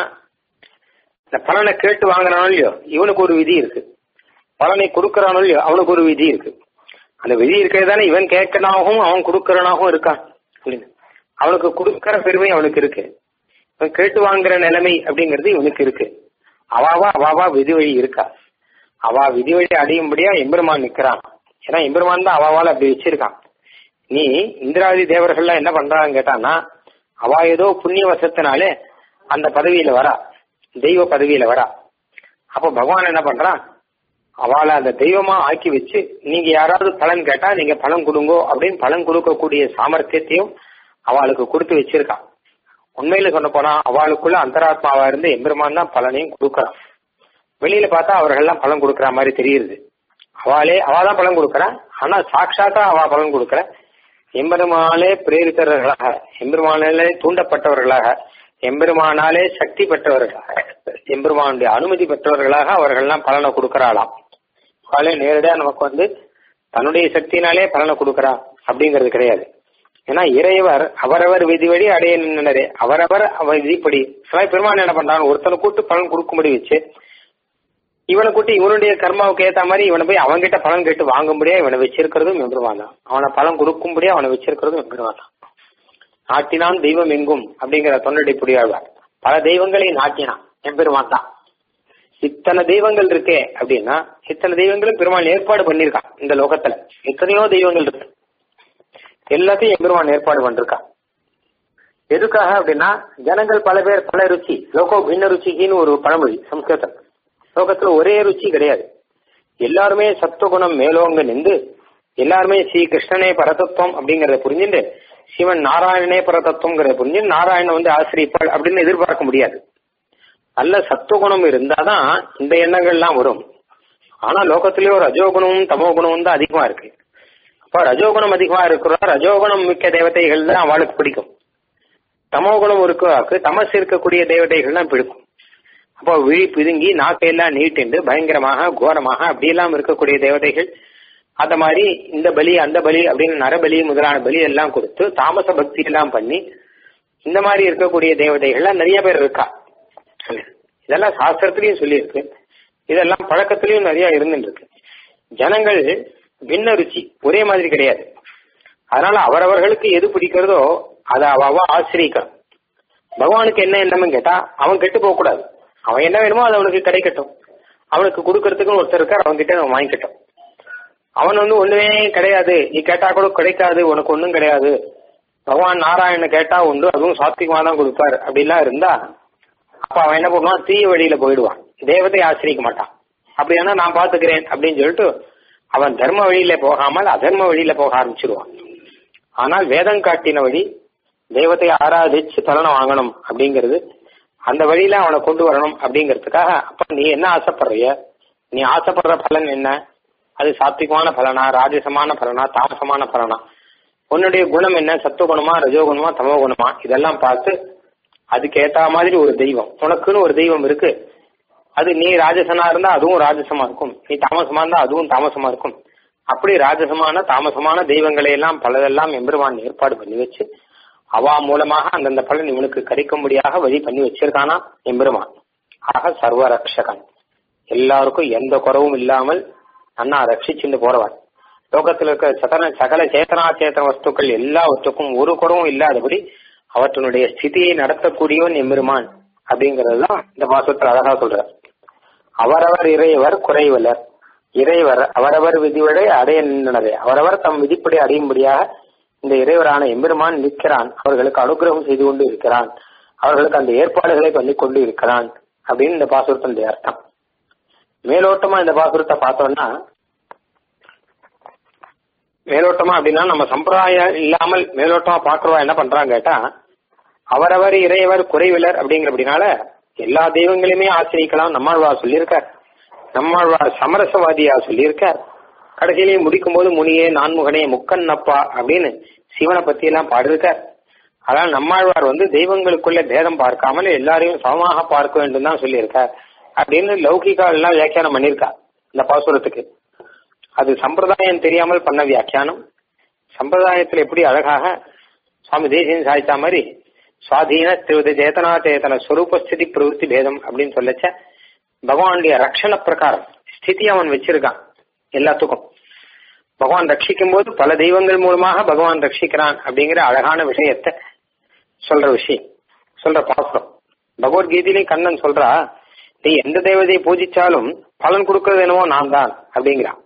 இந்த பலனை கேட்டு வாங்குறானோ இல்லையோ இவனுக்கு ஒரு விதி இருக்கு பலனை கொடுக்கறானோ இல்லையோ அவனுக்கு ஒரு விதி இருக்கு அந்த விதி இருக்கிறது தானே இவன் கேட்கனாகவும் அவன் கொடுக்கறனாகவும் இருக்கான் அப்படின்னு அவனுக்கு கொடுக்கற பெருமை அவனுக்கு இருக்கு இவன் கேட்டு வாங்குற நிலைமை அப்படிங்கிறது இவனுக்கு இருக்கு அவாவா அவாவா விதி வழி இருக்கா அவா விதி வழி அடையும்படியா எம்பெருமான் நிக்கிறான் ஏன்னா எம்பெருமான் தான் அவாவால் அப்படி வச்சிருக்கான் நீ இந்திராதி தேவர்கள்லாம் என்ன பண்றான்னு கேட்டான்னா அவா ஏதோ புண்ணிய வசத்தினாலே அந்த பதவியில வரா தெய்வ பதவியில வரா அப்ப பகவான் என்ன பண்றான் அவளை அந்த தெய்வமா ஆக்கி வச்சு நீங்க யாராவது பலன் கேட்டா நீங்க பலன் கொடுங்கோ அப்படின்னு பலன் கொடுக்கக்கூடிய சாமர்த்தியத்தையும் அவளுக்கு கொடுத்து வச்சிருக்கான் உண்மையில சொல்ல போனா அவளுக்குள்ள அந்தராத்மாவா இருந்து எம்பெருமான் தான் பலனையும் கொடுக்கறான் வெளியில பார்த்தா அவர்கள்லாம் பலன் கொடுக்கற மாதிரி தெரியுது அவளே அவ தான் பலன் கொடுக்கறா ஆனா சாட்சாத்தா அவ பலன் கொடுக்கற எம்பெருமானாலே பிரேரித்தவர்களாக எம்பெருமானாலே தூண்டப்பட்டவர்களாக எம்பெருமானாலே சக்தி பெற்றவர்களாக எம்பெருமானுடைய அனுமதி பெற்றவர்களாக அவர்கள்லாம் பலனை கொடுக்கறாளாம் அவளே நேரடியா நமக்கு வந்து தன்னுடைய சக்தினாலே பலனை கொடுக்கறா அப்படிங்கிறது கிடையாது ஏன்னா இறைவர் அவரவர் விதி வழி அடைய நின்றனரே அவரவர் அவர் விதிப்படி சில பெருமான் என்ன பண்றான் ஒருத்தனை கூட்டு பலன் கொடுக்கும்படி வச்சு இவனை கூட்டி இவனுடைய கர்மாவுக்கு ஏத்த மாதிரி இவனை போய் அவன்கிட்ட பலன் கேட்டு வாங்கும்படியா இவனை வச்சிருக்கிறதும் எம்பெருமான் தான் அவனை பலன் கொடுக்கும்படியா அவனை வச்சிருக்கிறதும் எம்பெருமான் தான் ஆட்டினான் தெய்வம் எங்கும் அப்படிங்கிற தொண்டடி புடியாழ்வார் பல தெய்வங்களை நாட்டினான் எம்பெருமான் தான் இத்தனை தெய்வங்கள் இருக்கே அப்படின்னா இத்தனை தெய்வங்களும் பெருமாள் ஏற்பாடு பண்ணிருக்கான் இந்த லோகத்துல எத்தனையோ தெய்வங்கள் இருக்கு எல்லாத்தையும் எம்பெருமான் ஏற்பாடு பண்ணிருக்கான் எதுக்காக அப்படின்னா ஜனங்கள் பல பேர் பல ருச்சி லோகோ பின்ன ருச்சிக்குன்னு ஒரு பழமொழி சம்ஸ்கிருதம் லோகத்துல ஒரே ருச்சி கிடையாது எல்லாருமே சத்துவகுணம் மேலோங்க நின்று எல்லாருமே ஸ்ரீ கிருஷ்ணனே பரதத்துவம் அப்படிங்கறத புரிஞ்சுட்டு சிவன் நாராயணனே பரதத்துவங்கிறத புரிஞ்சு நாராயணன் வந்து ஆசிரிப்பாள் அப்படின்னு எதிர்பார்க்க முடியாது நல்ல சத்துவகுணம் இருந்தாதான் இந்த எண்ணங்கள்லாம் வரும் ஆனா லோகத்திலேயே ஒரு ரஜோகுணமும் தமோ குணமும் தான் அதிகமா இருக்கு அப்ப ரஜோகுணம் அதிகமா இருக்கிறா ரஜோகுணம் மிக்க தேவதைகள் தான் அவளுக்கு பிடிக்கும் தமோ குணம் இருக்காக்கு தமசு இருக்கக்கூடிய தேவதைகள் தான் பிடிக்கும் அப்போ விழி பிதுங்கி நாக்கையெல்லாம் நீட்டிண்டு பயங்கரமாக கோரமாக அப்படியெல்லாம் இருக்கக்கூடிய தேவதைகள் அந்த மாதிரி இந்த பலி அந்த பலி அப்படின்னு நரபலி முதலான பலி எல்லாம் கொடுத்து தாமச பக்தி எல்லாம் பண்ணி இந்த மாதிரி இருக்கக்கூடிய தேவதைகள்லாம் நிறைய பேர் இருக்கா இதெல்லாம் சாஸ்திரத்திலையும் சொல்லியிருக்கு இதெல்லாம் பழக்கத்திலையும் நிறைய இருந்துட்டு இருக்கு ஜனங்கள் பின்ன ருச்சி ஒரே மாதிரி கிடையாது அதனால அவரவர்களுக்கு எது பிடிக்கிறதோ அதை அவ ஆசிரியக்கணும் பகவானுக்கு என்ன எண்ணம்னு கேட்டா அவன் கெட்டு போக கூடாது அவன் என்ன வேணுமோ அது அவனுக்கு கிடைக்கட்டும் அவனுக்கு கொடுக்கறதுக்குன்னு ஒருத்தர் இருக்கார் அவன் கிட்ட அவன் வாங்கிக்கட்டும் அவன் வந்து ஒண்ணுமே கிடையாது நீ கேட்டா கூட கிடைக்காது உனக்கு ஒண்ணும் கிடையாது பகவான் நாராயண கேட்டா உண்டு அதுவும் சாத்விகமா தான் கொடுப்பார் அப்படிலாம் இருந்தா அப்ப அவன் என்ன பண்ணுவான் தீய வழியில போயிடுவான் தேவத்தை ஆசிரிக்க மாட்டான் அப்படியானா நான் பாத்துக்கிறேன் அப்படின்னு சொல்லிட்டு அவன் தர்ம வழியில போகாமல் அதர்ம வழியில போக ஆரம்பிச்சிருவான் ஆனால் வேதம் காட்டின வழி தெய்வத்தை ஆராதிச்சு பலனை வாங்கணும் அப்படிங்கிறது அந்த வழியில அவனை கொண்டு வரணும் அப்படிங்கிறதுக்காக அப்ப நீ என்ன ஆசைப்படுறிய நீ ஆசைப்படுற பலன் என்ன அது சாத்விகமான பலனா ராஜசமான பலனா தாமசமான பலனா உன்னுடைய குணம் என்ன சத்துவகுணமா ரஜோகுணமா தமோ குணமா இதெல்லாம் பார்த்து அதுக்கு ஏத்த மாதிரி ஒரு தெய்வம் உனக்குன்னு ஒரு தெய்வம் இருக்கு அது நீ ராஜசனா இருந்தா அதுவும் ராஜசமா இருக்கும் நீ தாமசமா இருந்தா அதுவும் தாமசமா இருக்கும் அப்படி ராஜசமான தாமசமான தெய்வங்களை எல்லாம் பலதெல்லாம் எம்பெருமான் ஏற்பாடு பண்ணி வச்சு அவா மூலமாக அந்தந்த பலன் இவனுக்கு கிடைக்கும்படியாக வழி பண்ணி வச்சிருக்கானா எம்பெருமான் ஆக சர்வரக்ஷகன் எல்லாருக்கும் எந்த குறவும் இல்லாமல் அண்ணா ரட்சிச்சுட்டு போறவன் லோகத்தில் இருக்க சதன சகல சேத்தனா சேத்தன வஸ்துக்கள் எல்லாவற்றுக்கும் ஒரு குறவும் இல்லாதபடி அவற்றினுடைய ஸ்திதியை நடத்தக்கூடியவன் எம்பெருமான் அப்படிங்கறது தான் இந்த மாசத்துல அழகா சொல்றார் அவரவர் இறையவர் குறைவலர் இறைவர் அவரவர் விதிவடை அடைய நின்றனரே அவரவர் தம் விதிப்படி அடையும்படியாக இந்த இறைவரான எம்பெருமான் நிற்கிறான் அவர்களுக்கு அனுகிரகம் செய்து கொண்டு இருக்கிறான் அவர்களுக்கு அந்த ஏற்பாடுகளை பண்ணி கொண்டு இருக்கிறான் அப்படின்னு இந்த பாசுரத்தினுடைய அர்த்தம் மேலோட்டமா இந்த பாசுரத்தை பார்த்தோம்னா மேலோட்டமா அப்படின்னா நம்ம சம்பிரதாயம் இல்லாமல் மேலோட்டமா பாக்குறவா என்ன பண்றாங்க கேட்டா அவரவர் இறையவர் குறைவிலர் அப்படிங்கிற அப்படின்னால எல்லா தெய்வங்களையுமே ஆசிரிக்கலாம் நம்மாழ்வார் சொல்லியிருக்கார் நம்மாழ்வார் சமரசவாதியா சொல்லியிருக்கார் கடைசியிலேயே முடிக்கும் போது முனியே நான்முகனே முக்கண்ணப்பா அப்படின்னு சிவனை பத்தி எல்லாம் பாடிருக்கார் அதனால் நம்மாழ்வார் வந்து தெய்வங்களுக்குள்ள பேதம் பார்க்காமல் எல்லாரையும் சமமாக பார்க்க வேண்டும் தான் சொல்லியிருக்கார் அப்படின்னு லௌகிகா எல்லாம் வியாக்கியானம் பண்ணியிருக்கா இந்த பாசுரத்துக்கு அது சம்பிரதாயம் தெரியாமல் பண்ண வியாக்கியானம் சம்பிரதாயத்தில் எப்படி அழகாக சுவாமி தேசியன் சாதிச்சா மாதிரி சுவாதீன திருவித சேதனா சேதன ஸ்வரூபஸ்திதி பிரவருத்தி பேதம் அப்படின்னு சொல்லச்ச பகவானுடைய ரக்ஷண பிரகாரம் ஸ்திதி அவன் வச்சிருக்கான் எல்லாத்துக்கும் பகவான் ரட்சிக்கும் போது பல தெய்வங்கள் மூலமாக பகவான் ரட்சிக்கிறான் அப்படிங்கிற அழகான விஷயத்த சொல்ற விஷயம் சொல்ற பாசுரம் பகவத்கீதையிலையும் கண்ணன் சொல்றா நீ எந்த தெய்வத்தை பூஜிச்சாலும் பலன் கொடுக்கறது என்னவோ நான் தான் அப்படிங்கிறான்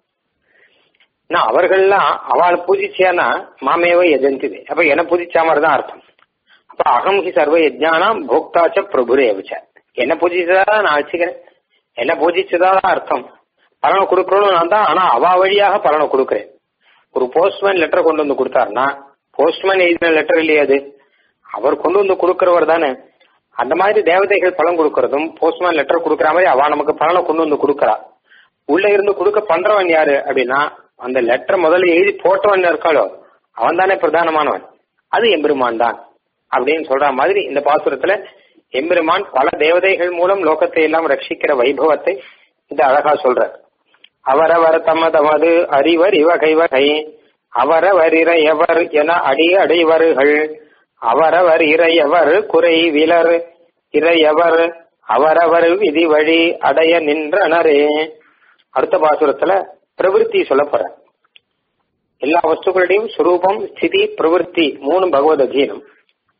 நான் அவர்கள்லாம் அவளை பூஜிச்சியானா மாமேவ எஜந்திது அப்ப என்ன பூஜிச்சா மாதிரி தான் அர்த்தம் அப்ப அகம் ஹி சர்வ யஜ்ஞானாம் போக்தாச்ச பிரபுரே வச்ச என்ன பூஜிச்சதா நான் வச்சுக்கிறேன் என்ன பூஜிச்சதா தான் அர்த்தம் பலனை கொடுக்கறோம் நான் தான் ஆனா அவ வழியாக பலனை கொடுக்குறேன் ஒரு போஸ்ட்மேன் லெட்டர் கொண்டு வந்து கொடுத்தாருன்னா போஸ்ட்மேன் எழுதின லெட்டர் இல்லையா அது அவர் கொண்டு வந்து கொடுக்கிறவர் தானே அந்த மாதிரி தேவதைகள் பலன் கொடுக்கறதும் போஸ்ட்மேன் லெட்டர் கொடுக்கற மாதிரி அவ நமக்கு பலனை கொண்டு வந்து கொடுக்கறா உள்ள இருந்து கொடுக்க பண்றவன் யாரு அப்படின்னா அந்த லெட்டர் முதல்ல எழுதி போட்டவன் இருக்காளோ அவன் தானே பிரதானமானவன் அது எம்பெருமான் தான் அப்படின்னு சொல்ற மாதிரி இந்த பாசுரத்துல எம்பெருமான் பல தேவதைகள் மூலம் லோகத்தை எல்லாம் ரட்சிக்கிற வைபவத்தை இது அழகா சொல்ற அவரவர் தமதமது அறிவர் இவகை வகை அவரவர் இறையவர் என அடி அடைவர்கள் அவரவர் இறையவர் குறை விலர் இறையவர் அவரவர் விதி வழி அடைய நின்றனரே அடுத்த பாசுரத்துல பிரவருத்தி சொல்ல போற எல்லா வஸ்துக்களுடையும் சுரூபம் ஸ்திதி பிரவருத்தி மூணு பகவத் அஜீனம்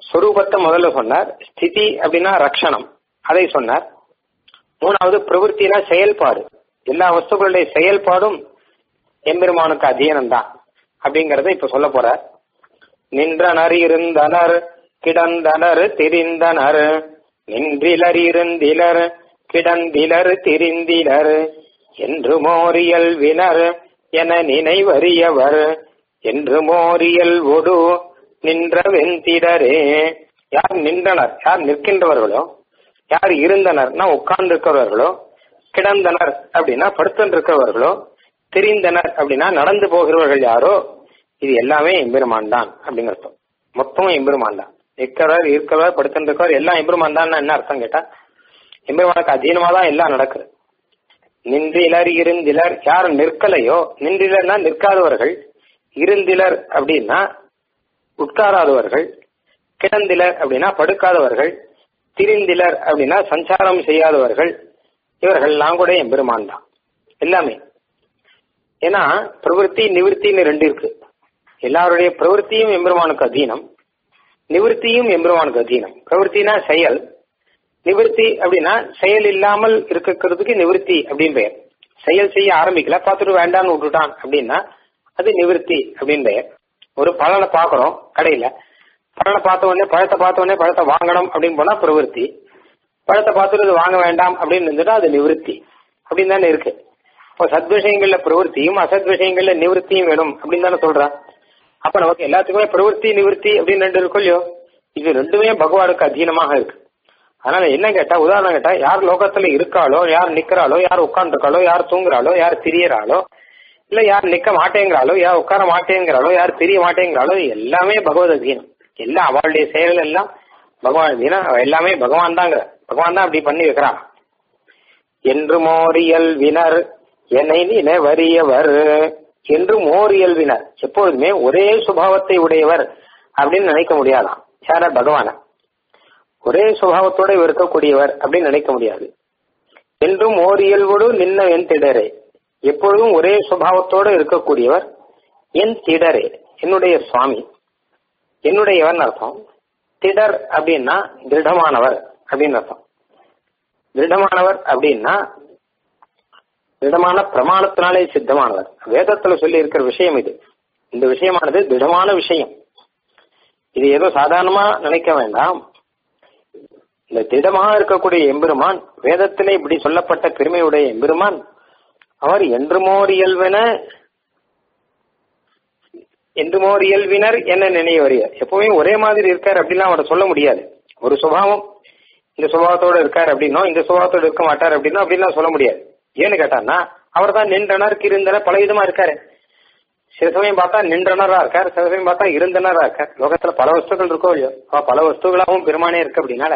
சொரூபத்தை முதல்ல சொன்னார் ஸ்திதி அப்படின்னா ரக்ஷணம் அதை சொன்னார் மூணாவது பிரவருத்தினா செயல்பாடு எல்லா வஸ்துக்களுடைய செயல்பாடும் எம்பெருமானுக்கு அதீனம் தான் அப்படிங்கறத இப்ப சொல்ல போற நின்றனர் இருந்தனர் கிடந்தனர் திரிந்தனர் நின்றிலர் இருந்திலர் கிடந்திலர் திரிந்திலர் என்று மோரியல் வினர் என நினைவறியவர் என்று மோரியல் ஒடு நின்ற வெந்திடரே யார் நின்றனர் யார் நிற்கின்றவர்களோ யார் இருந்தனர்னா உட்கார்ந்து இருக்கிறவர்களோ கிடந்தனர் அப்படின்னா படுத்துட்டு இருக்கிறவர்களோ தெரிந்தனர் அப்படின்னா நடந்து போகிறவர்கள் யாரோ இது எல்லாமே எம்பெருமான் தான் அப்படிங்கிற அர்த்தம் மொத்தமும் எம்பெருமான் தான் இருக்கிறவர் இருக்கிறவர் படுத்துட்டு இருக்கவர் எல்லாம் எம்பெருமான் தான் என்ன அர்த்தம் கேட்டா எம்பெருமானுக்கு அதீனமா தான் எல்லாம் நடக்குது நின்றிலர் இருந்திலர் யார் நிற்கலையோ நின்றிலர்னா நிற்காதவர்கள் இருந்திலர் அப்படின்னா உட்காராதவர்கள் கிடந்திலர் அப்படின்னா படுக்காதவர்கள் திரிந்திலர் அப்படின்னா சஞ்சாரம் செய்யாதவர்கள் இவர்கள்லாம் கூட எம்பெருமான் தான் எல்லாமே ஏன்னா பிரவருத்தி நிவிற்த்தின்னு ரெண்டு இருக்கு எல்லாருடைய பிரவருத்தியும் எம்பெருமானுக்கு அதீனம் நிவிற்த்தியும் எம்பெருமானுக்கு அதீனம் பிரவருத்தினா செயல் நிவிற்த்தி அப்படின்னா செயல் இல்லாமல் இருக்கிறதுக்கு நிவிற்த்தி அப்படின்னு பெயர் செயல் செய்ய ஆரம்பிக்கல பார்த்துட்டு வேண்டாம்னு விட்டுட்டான் அப்படின்னா அது நிவிற்த்தி அப்படின்னு பெயர் ஒரு பழனை பாக்குறோம் கடையில பழனை பார்த்த உடனே பழத்தை பார்த்த உடனே பழத்தை வாங்கணும் அப்படின்னு போனா பிரவருத்தி பழத்தை பார்த்துட்டு இது வாங்க வேண்டாம் அப்படின்னு இருந்துட்டா அது நிவிற்த்தி அப்படின்னு தானே இருக்கு இப்போ சத் விஷயங்கள்ல பிரவருத்தியும் அசத் விஷயங்கள்ல நிவர்த்தியும் வேணும் அப்படின்னு தானே சொல்றான் அப்ப நமக்கு எல்லாத்துக்குமே பிரவருத்தி நிவர்த்தி அப்படின்னு ரெண்டு இருக்கும் இல்லையோ இது ரெண்டுமே பகவானுக்கு அதீனமாக இருக்கு அதனால என்ன கேட்டா உதாரணம் கேட்டா யார் லோகத்துல இருக்காளோ யார் நிக்கிறாளோ யார் உட்காந்துருக்காளோ யார் தூங்குறாளோ யார் திரியறாளோ இல்ல யார் நிக்க மாட்டேங்கிறாளோ யார் உட்கார மாட்டேங்கிறாளோ யார் தெரிய மாட்டேங்கிறாளோ எல்லாமே பகவத் அதீனம் எல்லாம் அவளுடைய செயல் எல்லாம் பகவான் அதீனம் அவ எல்லாமே பகவான் தாங்கிற பகவான் தான் அப்படி பண்ணி வைக்கிறான் என்று மோரியல் வினர் என்னை நினை வறியவர் என்று மோரியல் வினர் எப்பொழுதுமே ஒரே சுபாவத்தை உடையவர் அப்படின்னு நினைக்க முடியாதாம் யார பகவான ஒரே சுபாவத்தோட இருக்கக்கூடியவர் அப்படின்னு நினைக்க முடியாது என்றும் ஓர் இயல்போடு நின்ன என் திடரே எப்பொழுதும் ஒரே சுபாவத்தோட இருக்கக்கூடியவர் என் திடரே என்னுடைய சுவாமி என்னுடையவன் அர்த்தம் திடர் அப்படின்னா திருடமானவர் அப்படின்னு அர்த்தம் திருடமானவர் அப்படின்னா திடமான பிரமாணத்தினாலே சித்தமானவர் வேதத்துல சொல்லி இருக்கிற விஷயம் இது இந்த விஷயமானது திடமான விஷயம் இது ஏதோ சாதாரணமா நினைக்க வேண்டாம் இந்த திடமாக இருக்கக்கூடிய எம்பெருமான் வேதத்திலே இப்படி சொல்லப்பட்ட பெருமையுடைய எம்பெருமான் அவர் என்றுமோர் இயல்வென என்றுமோர் இயல்வினர் என்ன நினைவறியார் எப்பவுமே ஒரே மாதிரி இருக்கார் அப்படிலாம் அவரை சொல்ல முடியாது ஒரு சுபாவம் இந்த சுபாவத்தோட இருக்கார் அப்படின்னோ இந்த சுபாவத்தோட இருக்க மாட்டார் அப்படின்னா அப்படின்லாம் சொல்ல முடியாது ஏன்னு கேட்டான்னா அவர் தான் நின்றனர் இருந்தனர் பல விதமா இருக்காரு சில சமயம் பார்த்தா நின்றனரா இருக்கார் சில சமயம் பார்த்தா இருந்தனரா இருக்கார் லோகத்துல பல வஸ்துக்கள் இருக்கோ இல்லையோ அப்ப பல வஸ்துகளாகவும் பெருமானே இருக்கு அப்படின்னால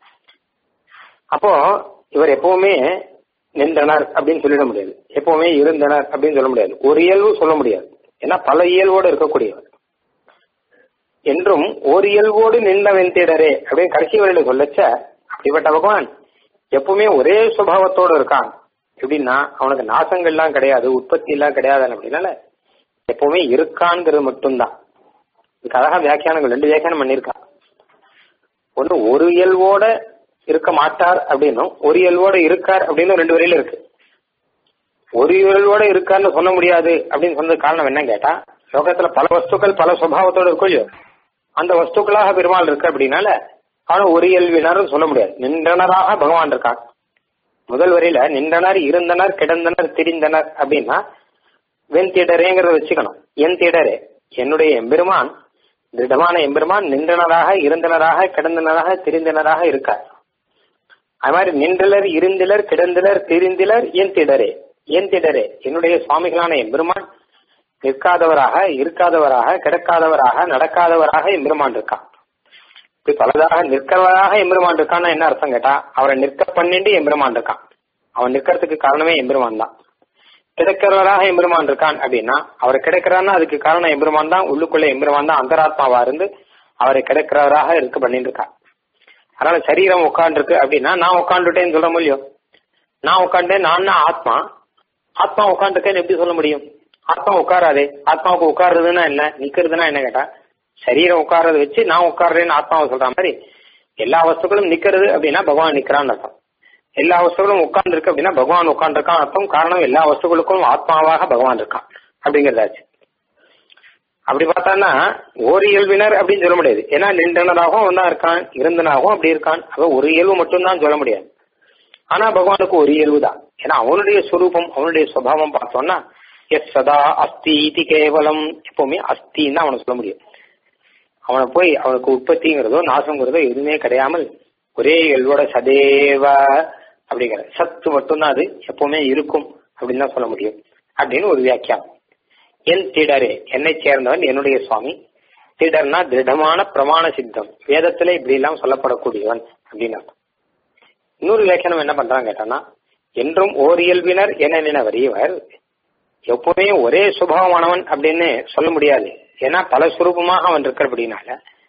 அப்போ இவர் எப்பவுமே நின்றனர் அப்படின்னு சொல்லிட முடியாது எப்பவுமே இருந்தனர் அப்படின்னு சொல்ல முடியாது ஒரு இயல்பு சொல்ல முடியாது ஏன்னா பல இயல்போடு இருக்கக்கூடியவர் என்றும் ஒரு இயல்போடு நின்ற வெந்திடரே அப்படின்னு கடைசி வரையில சொல்லச்ச அப்படிப்பட்ட பகவான் எப்பவுமே ஒரே சுபாவத்தோடு இருக்கான் எப்படின்னா அவனுக்கு நாசங்கள்லாம் கிடையாது உற்பத்தி எல்லாம் கிடையாது அப்படின்னால எப்பவுமே இருக்கான்ங்கிறது மட்டும்தான் இதுக்கு அழகா வியாக்கியானங்கள் ரெண்டு வியாக்கியானம் பண்ணியிருக்கான் ஒண்ணு ஒரு இயல்போட இருக்க மாட்டார் அப்படின்னும் ஒரு இயல்போட இருக்கார் அப்படின்னு ரெண்டு வரையில இருக்கு ஒரு இயல்போட இருக்காருன்னு சொல்ல முடியாது அப்படின்னு சொன்னது காரணம் என்ன கேட்டா லோகத்துல பல வஸ்துக்கள் பல சுபாவத்தோட இருக்கும் இல்லையோ அந்த வஸ்துக்களாக பெருமாள் இருக்கு அப்படின்னால அவனும் ஒரு இயல்பினர்னு சொல்ல முடியாது நின்றனராக பகவான் இருக்கான் முதல் வரையில நின்றனர் இருந்தனர் கிடந்தனர் திரிந்தனர் அப்படின்னா வெண் திடரேங்கிறத வச்சுக்கணும் என் திடரே என்னுடைய எம்பெருமான் திடமான எம்பெருமான் நின்றனராக இருந்தனராக கிடந்தனராக திரிந்தனராக இருக்கார் அது மாதிரி நின்றலர் இருந்திலர் கிடந்திலர் திரிந்திலர் என் திடரே என் திடரே என்னுடைய சுவாமிகளான எம்பெருமான் நிற்காதவராக இருக்காதவராக கிடக்காதவராக நடக்காதவராக எம்பெருமான் இருக்கான் இப்படி பலதாக நிற்கிறவராக எம்பெருமான் இருக்கான்னு என்ன அர்த்தம் கேட்டா அவரை நிற்க பண்ணிட்டு எம்பெருமான் இருக்கான் அவன் நிற்கிறதுக்கு காரணமே எம்பெருமான் தான் கிடைக்கிறவராக எம்பெருமான் இருக்கான் அப்படின்னா அவர் கிடைக்கிறான்னா அதுக்கு காரணம் எம்பெருமான் தான் உள்ளுக்குள்ள எம்பெருமான் தான் அந்தராத்மாவா இருந்து அவரை கிடைக்கிறவராக இருக்க பண்ணிட்டு இருக்கான் அதனால சரீரம் உட்காந்துருக்கு அப்படின்னா நான் உட்காந்துட்டேன்னு சொல்ல முடியும் நான் உட்காண்டேன் நான் ஆத்மா ஆத்மா உட்காந்துருக்கேன்னு எப்படி சொல்ல முடியும் ஆத்மா உட்காராதே ஆத்மாவுக்கு உட்காருறதுன்னா என்ன நிக்கிறதுனா என்ன கேட்டா சரீரம் உட்கார்றத வச்சு நான் உட்கார்றேன்னு ஆத்மாவை சொல்ற மாதிரி எல்லா வஸ்துக்களும் நிக்கிறது அப்படின்னா பகவான் நிக்கிறான்னு அர்த்தம் எல்லா வஸ்துக்களும் உட்கார்ந்து இருக்கு அப்படின்னா பகவான் உட்கார்ந்துருக்கான் அர்த்தம் காரணம் எல்லா வஸ்துக்களுக்கும் ஆத்மாவாக பகவான் இருக்கான் அப்படிங்கறதாச்சு அப்படி பார்த்தான்னா ஒரு இயல்பினர் அப்படின்னு சொல்ல முடியாது ஏன்னா நின்றனராகவும் அவன் தான் இருக்கான் இருந்தனாகவும் அப்படி இருக்கான் அவ ஒரு இயல்பு மட்டும்தான் சொல்ல முடியாது ஆனா பகவானுக்கு ஒரு இயல்பு தான் ஏன்னா அவனுடைய ஸ்வரூபம் அவனுடைய சுபாவம் பார்த்தோம்னா எஸ் சதா அஸ்தி இது கேவலம் எப்பவுமே அஸ்தின்னு தான் அவனை சொல்ல முடியும் அவனை போய் அவனுக்கு உற்பத்திங்கிறதோ நாசங்கிறதோ எதுவுமே கிடையாமல் ஒரே இயல்போட சதேவ அப்படிங்கிற சத்து மட்டும்தான் அது எப்பவுமே இருக்கும் அப்படின்னு தான் சொல்ல முடியும் அப்படின்னு ஒரு வியாக்கியானம் என் திடரே என்னை சேர்ந்தவன் என்னுடைய சுவாமி திடர்னா திருடமான பிரமாண சித்தம் வேதத்துல இப்படி எல்லாம் சொல்லப்படக்கூடியவன் அப்படின்னு அர்த்தம் இன்னொரு வியாக்கியானம் என்ன பண்றாங்க கேட்டானா என்றும் ஓர் இயல்பினர் என நினைவர் இவர் எப்பவுமே ஒரே சுபாவமானவன் அப்படின்னு சொல்ல முடியாது ஏன்னா பல சுரூபமாக அவன் இருக்கிறபடினால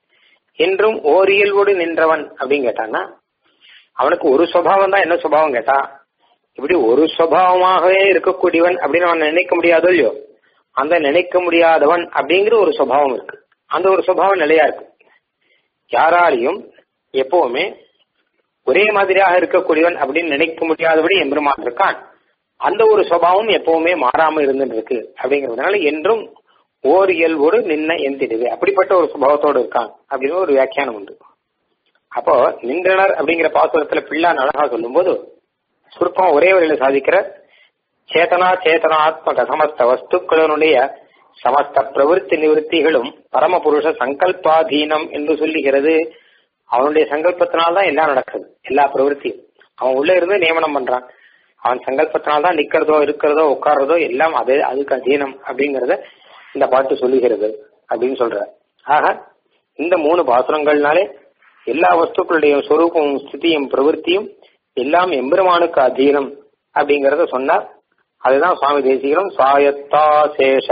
என்றும் ஓர் இயல்போடு நின்றவன் அப்படின்னு கேட்டான்னா அவனுக்கு ஒரு சுபாவம் தான் என்ன சுபாவம் கேட்டா இப்படி ஒரு சுபாவமாகவே இருக்கக்கூடியவன் அப்படின்னு அவன் நினைக்க முடியாதோ இல்லையோ அந்த நினைக்க முடியாதவன் அப்படிங்கிற ஒரு சுபாவம் இருக்கு அந்த ஒரு சுபாவம் நிலையா இருக்கு யாராலையும் எப்பவுமே ஒரே மாதிரியாக இருக்கக்கூடியவன் அப்படின்னு நினைக்க முடியாதபடி எம்பெருமான் இருக்கான் அந்த ஒரு சுபாவம் எப்பவுமே மாறாம இருந்துட்டு இருக்கு அப்படிங்கிறதுனால என்றும் ஓர் இயல்போடு நின்ன எந்திடுவே அப்படிப்பட்ட ஒரு சுபாவத்தோடு இருக்கான் அப்படின்னு ஒரு வியாக்கியானம் உண்டு அப்போ நின்றனர் அப்படிங்கிற பாசுரத்துல பிள்ளான் அழகா சொல்லும்போது சுருப்பம் ஒரே வரையில சாதிக்கிற சேதனா சேதனாத்மக சமஸ்த வஸ்துக்களினுடைய சமஸ்த பிரவருத்தி நிவர்த்திகளும் பரமபுருஷ சங்கல்பாதீனம் என்று சொல்லுகிறது அவனுடைய சங்கல்பத்தினால்தான் எல்லாம் நடக்குது எல்லா பிரவருத்தியும் அவன் உள்ள இருந்து நியமனம் பண்றான் அவன் சங்கல்பத்தினால்தான் நிக்கிறதோ இருக்கிறதோ உட்கார்றதோ எல்லாம் அது அதுக்கு அதீனம் அப்படிங்கறத இந்த பாட்டு சொல்லுகிறது அப்படின்னு சொல்ற ஆக இந்த மூணு பாசுரங்கள்னாலே எல்லா வஸ்துக்களுடைய சொரூபமும் ஸ்திதியும் பிரவருத்தியும் எல்லாம் எம்பெருமானுக்கு அதீனம் அப்படிங்கறத சொன்னார் அதுதான் சுவாமி தேசிகரும் சாயத்தா சேஷ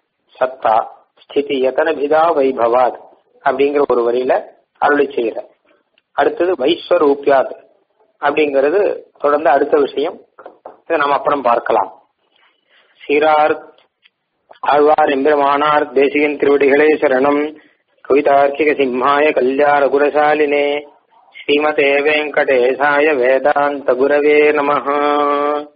சத்தா ஸ்திதி யதனபிதா வைபவாத் அப்படிங்கிற ஒரு வரியில அருளி செய்யற அடுத்தது வைஸ்வரூப்யாத் அப்படிங்கிறது தொடர்ந்து அடுத்த விஷயம் இதை நாம் அப்புறம் பார்க்கலாம் சீரார் ஆழ்வார் எம்பெருமானார் தேசிகன் திருவடிகளே சரணம் கவிதார்க்கிக சிம்மாய கல்யாண குணசாலினே ஸ்ரீமதே வெங்கடேசாய வேதாந்த குரவே நமஹ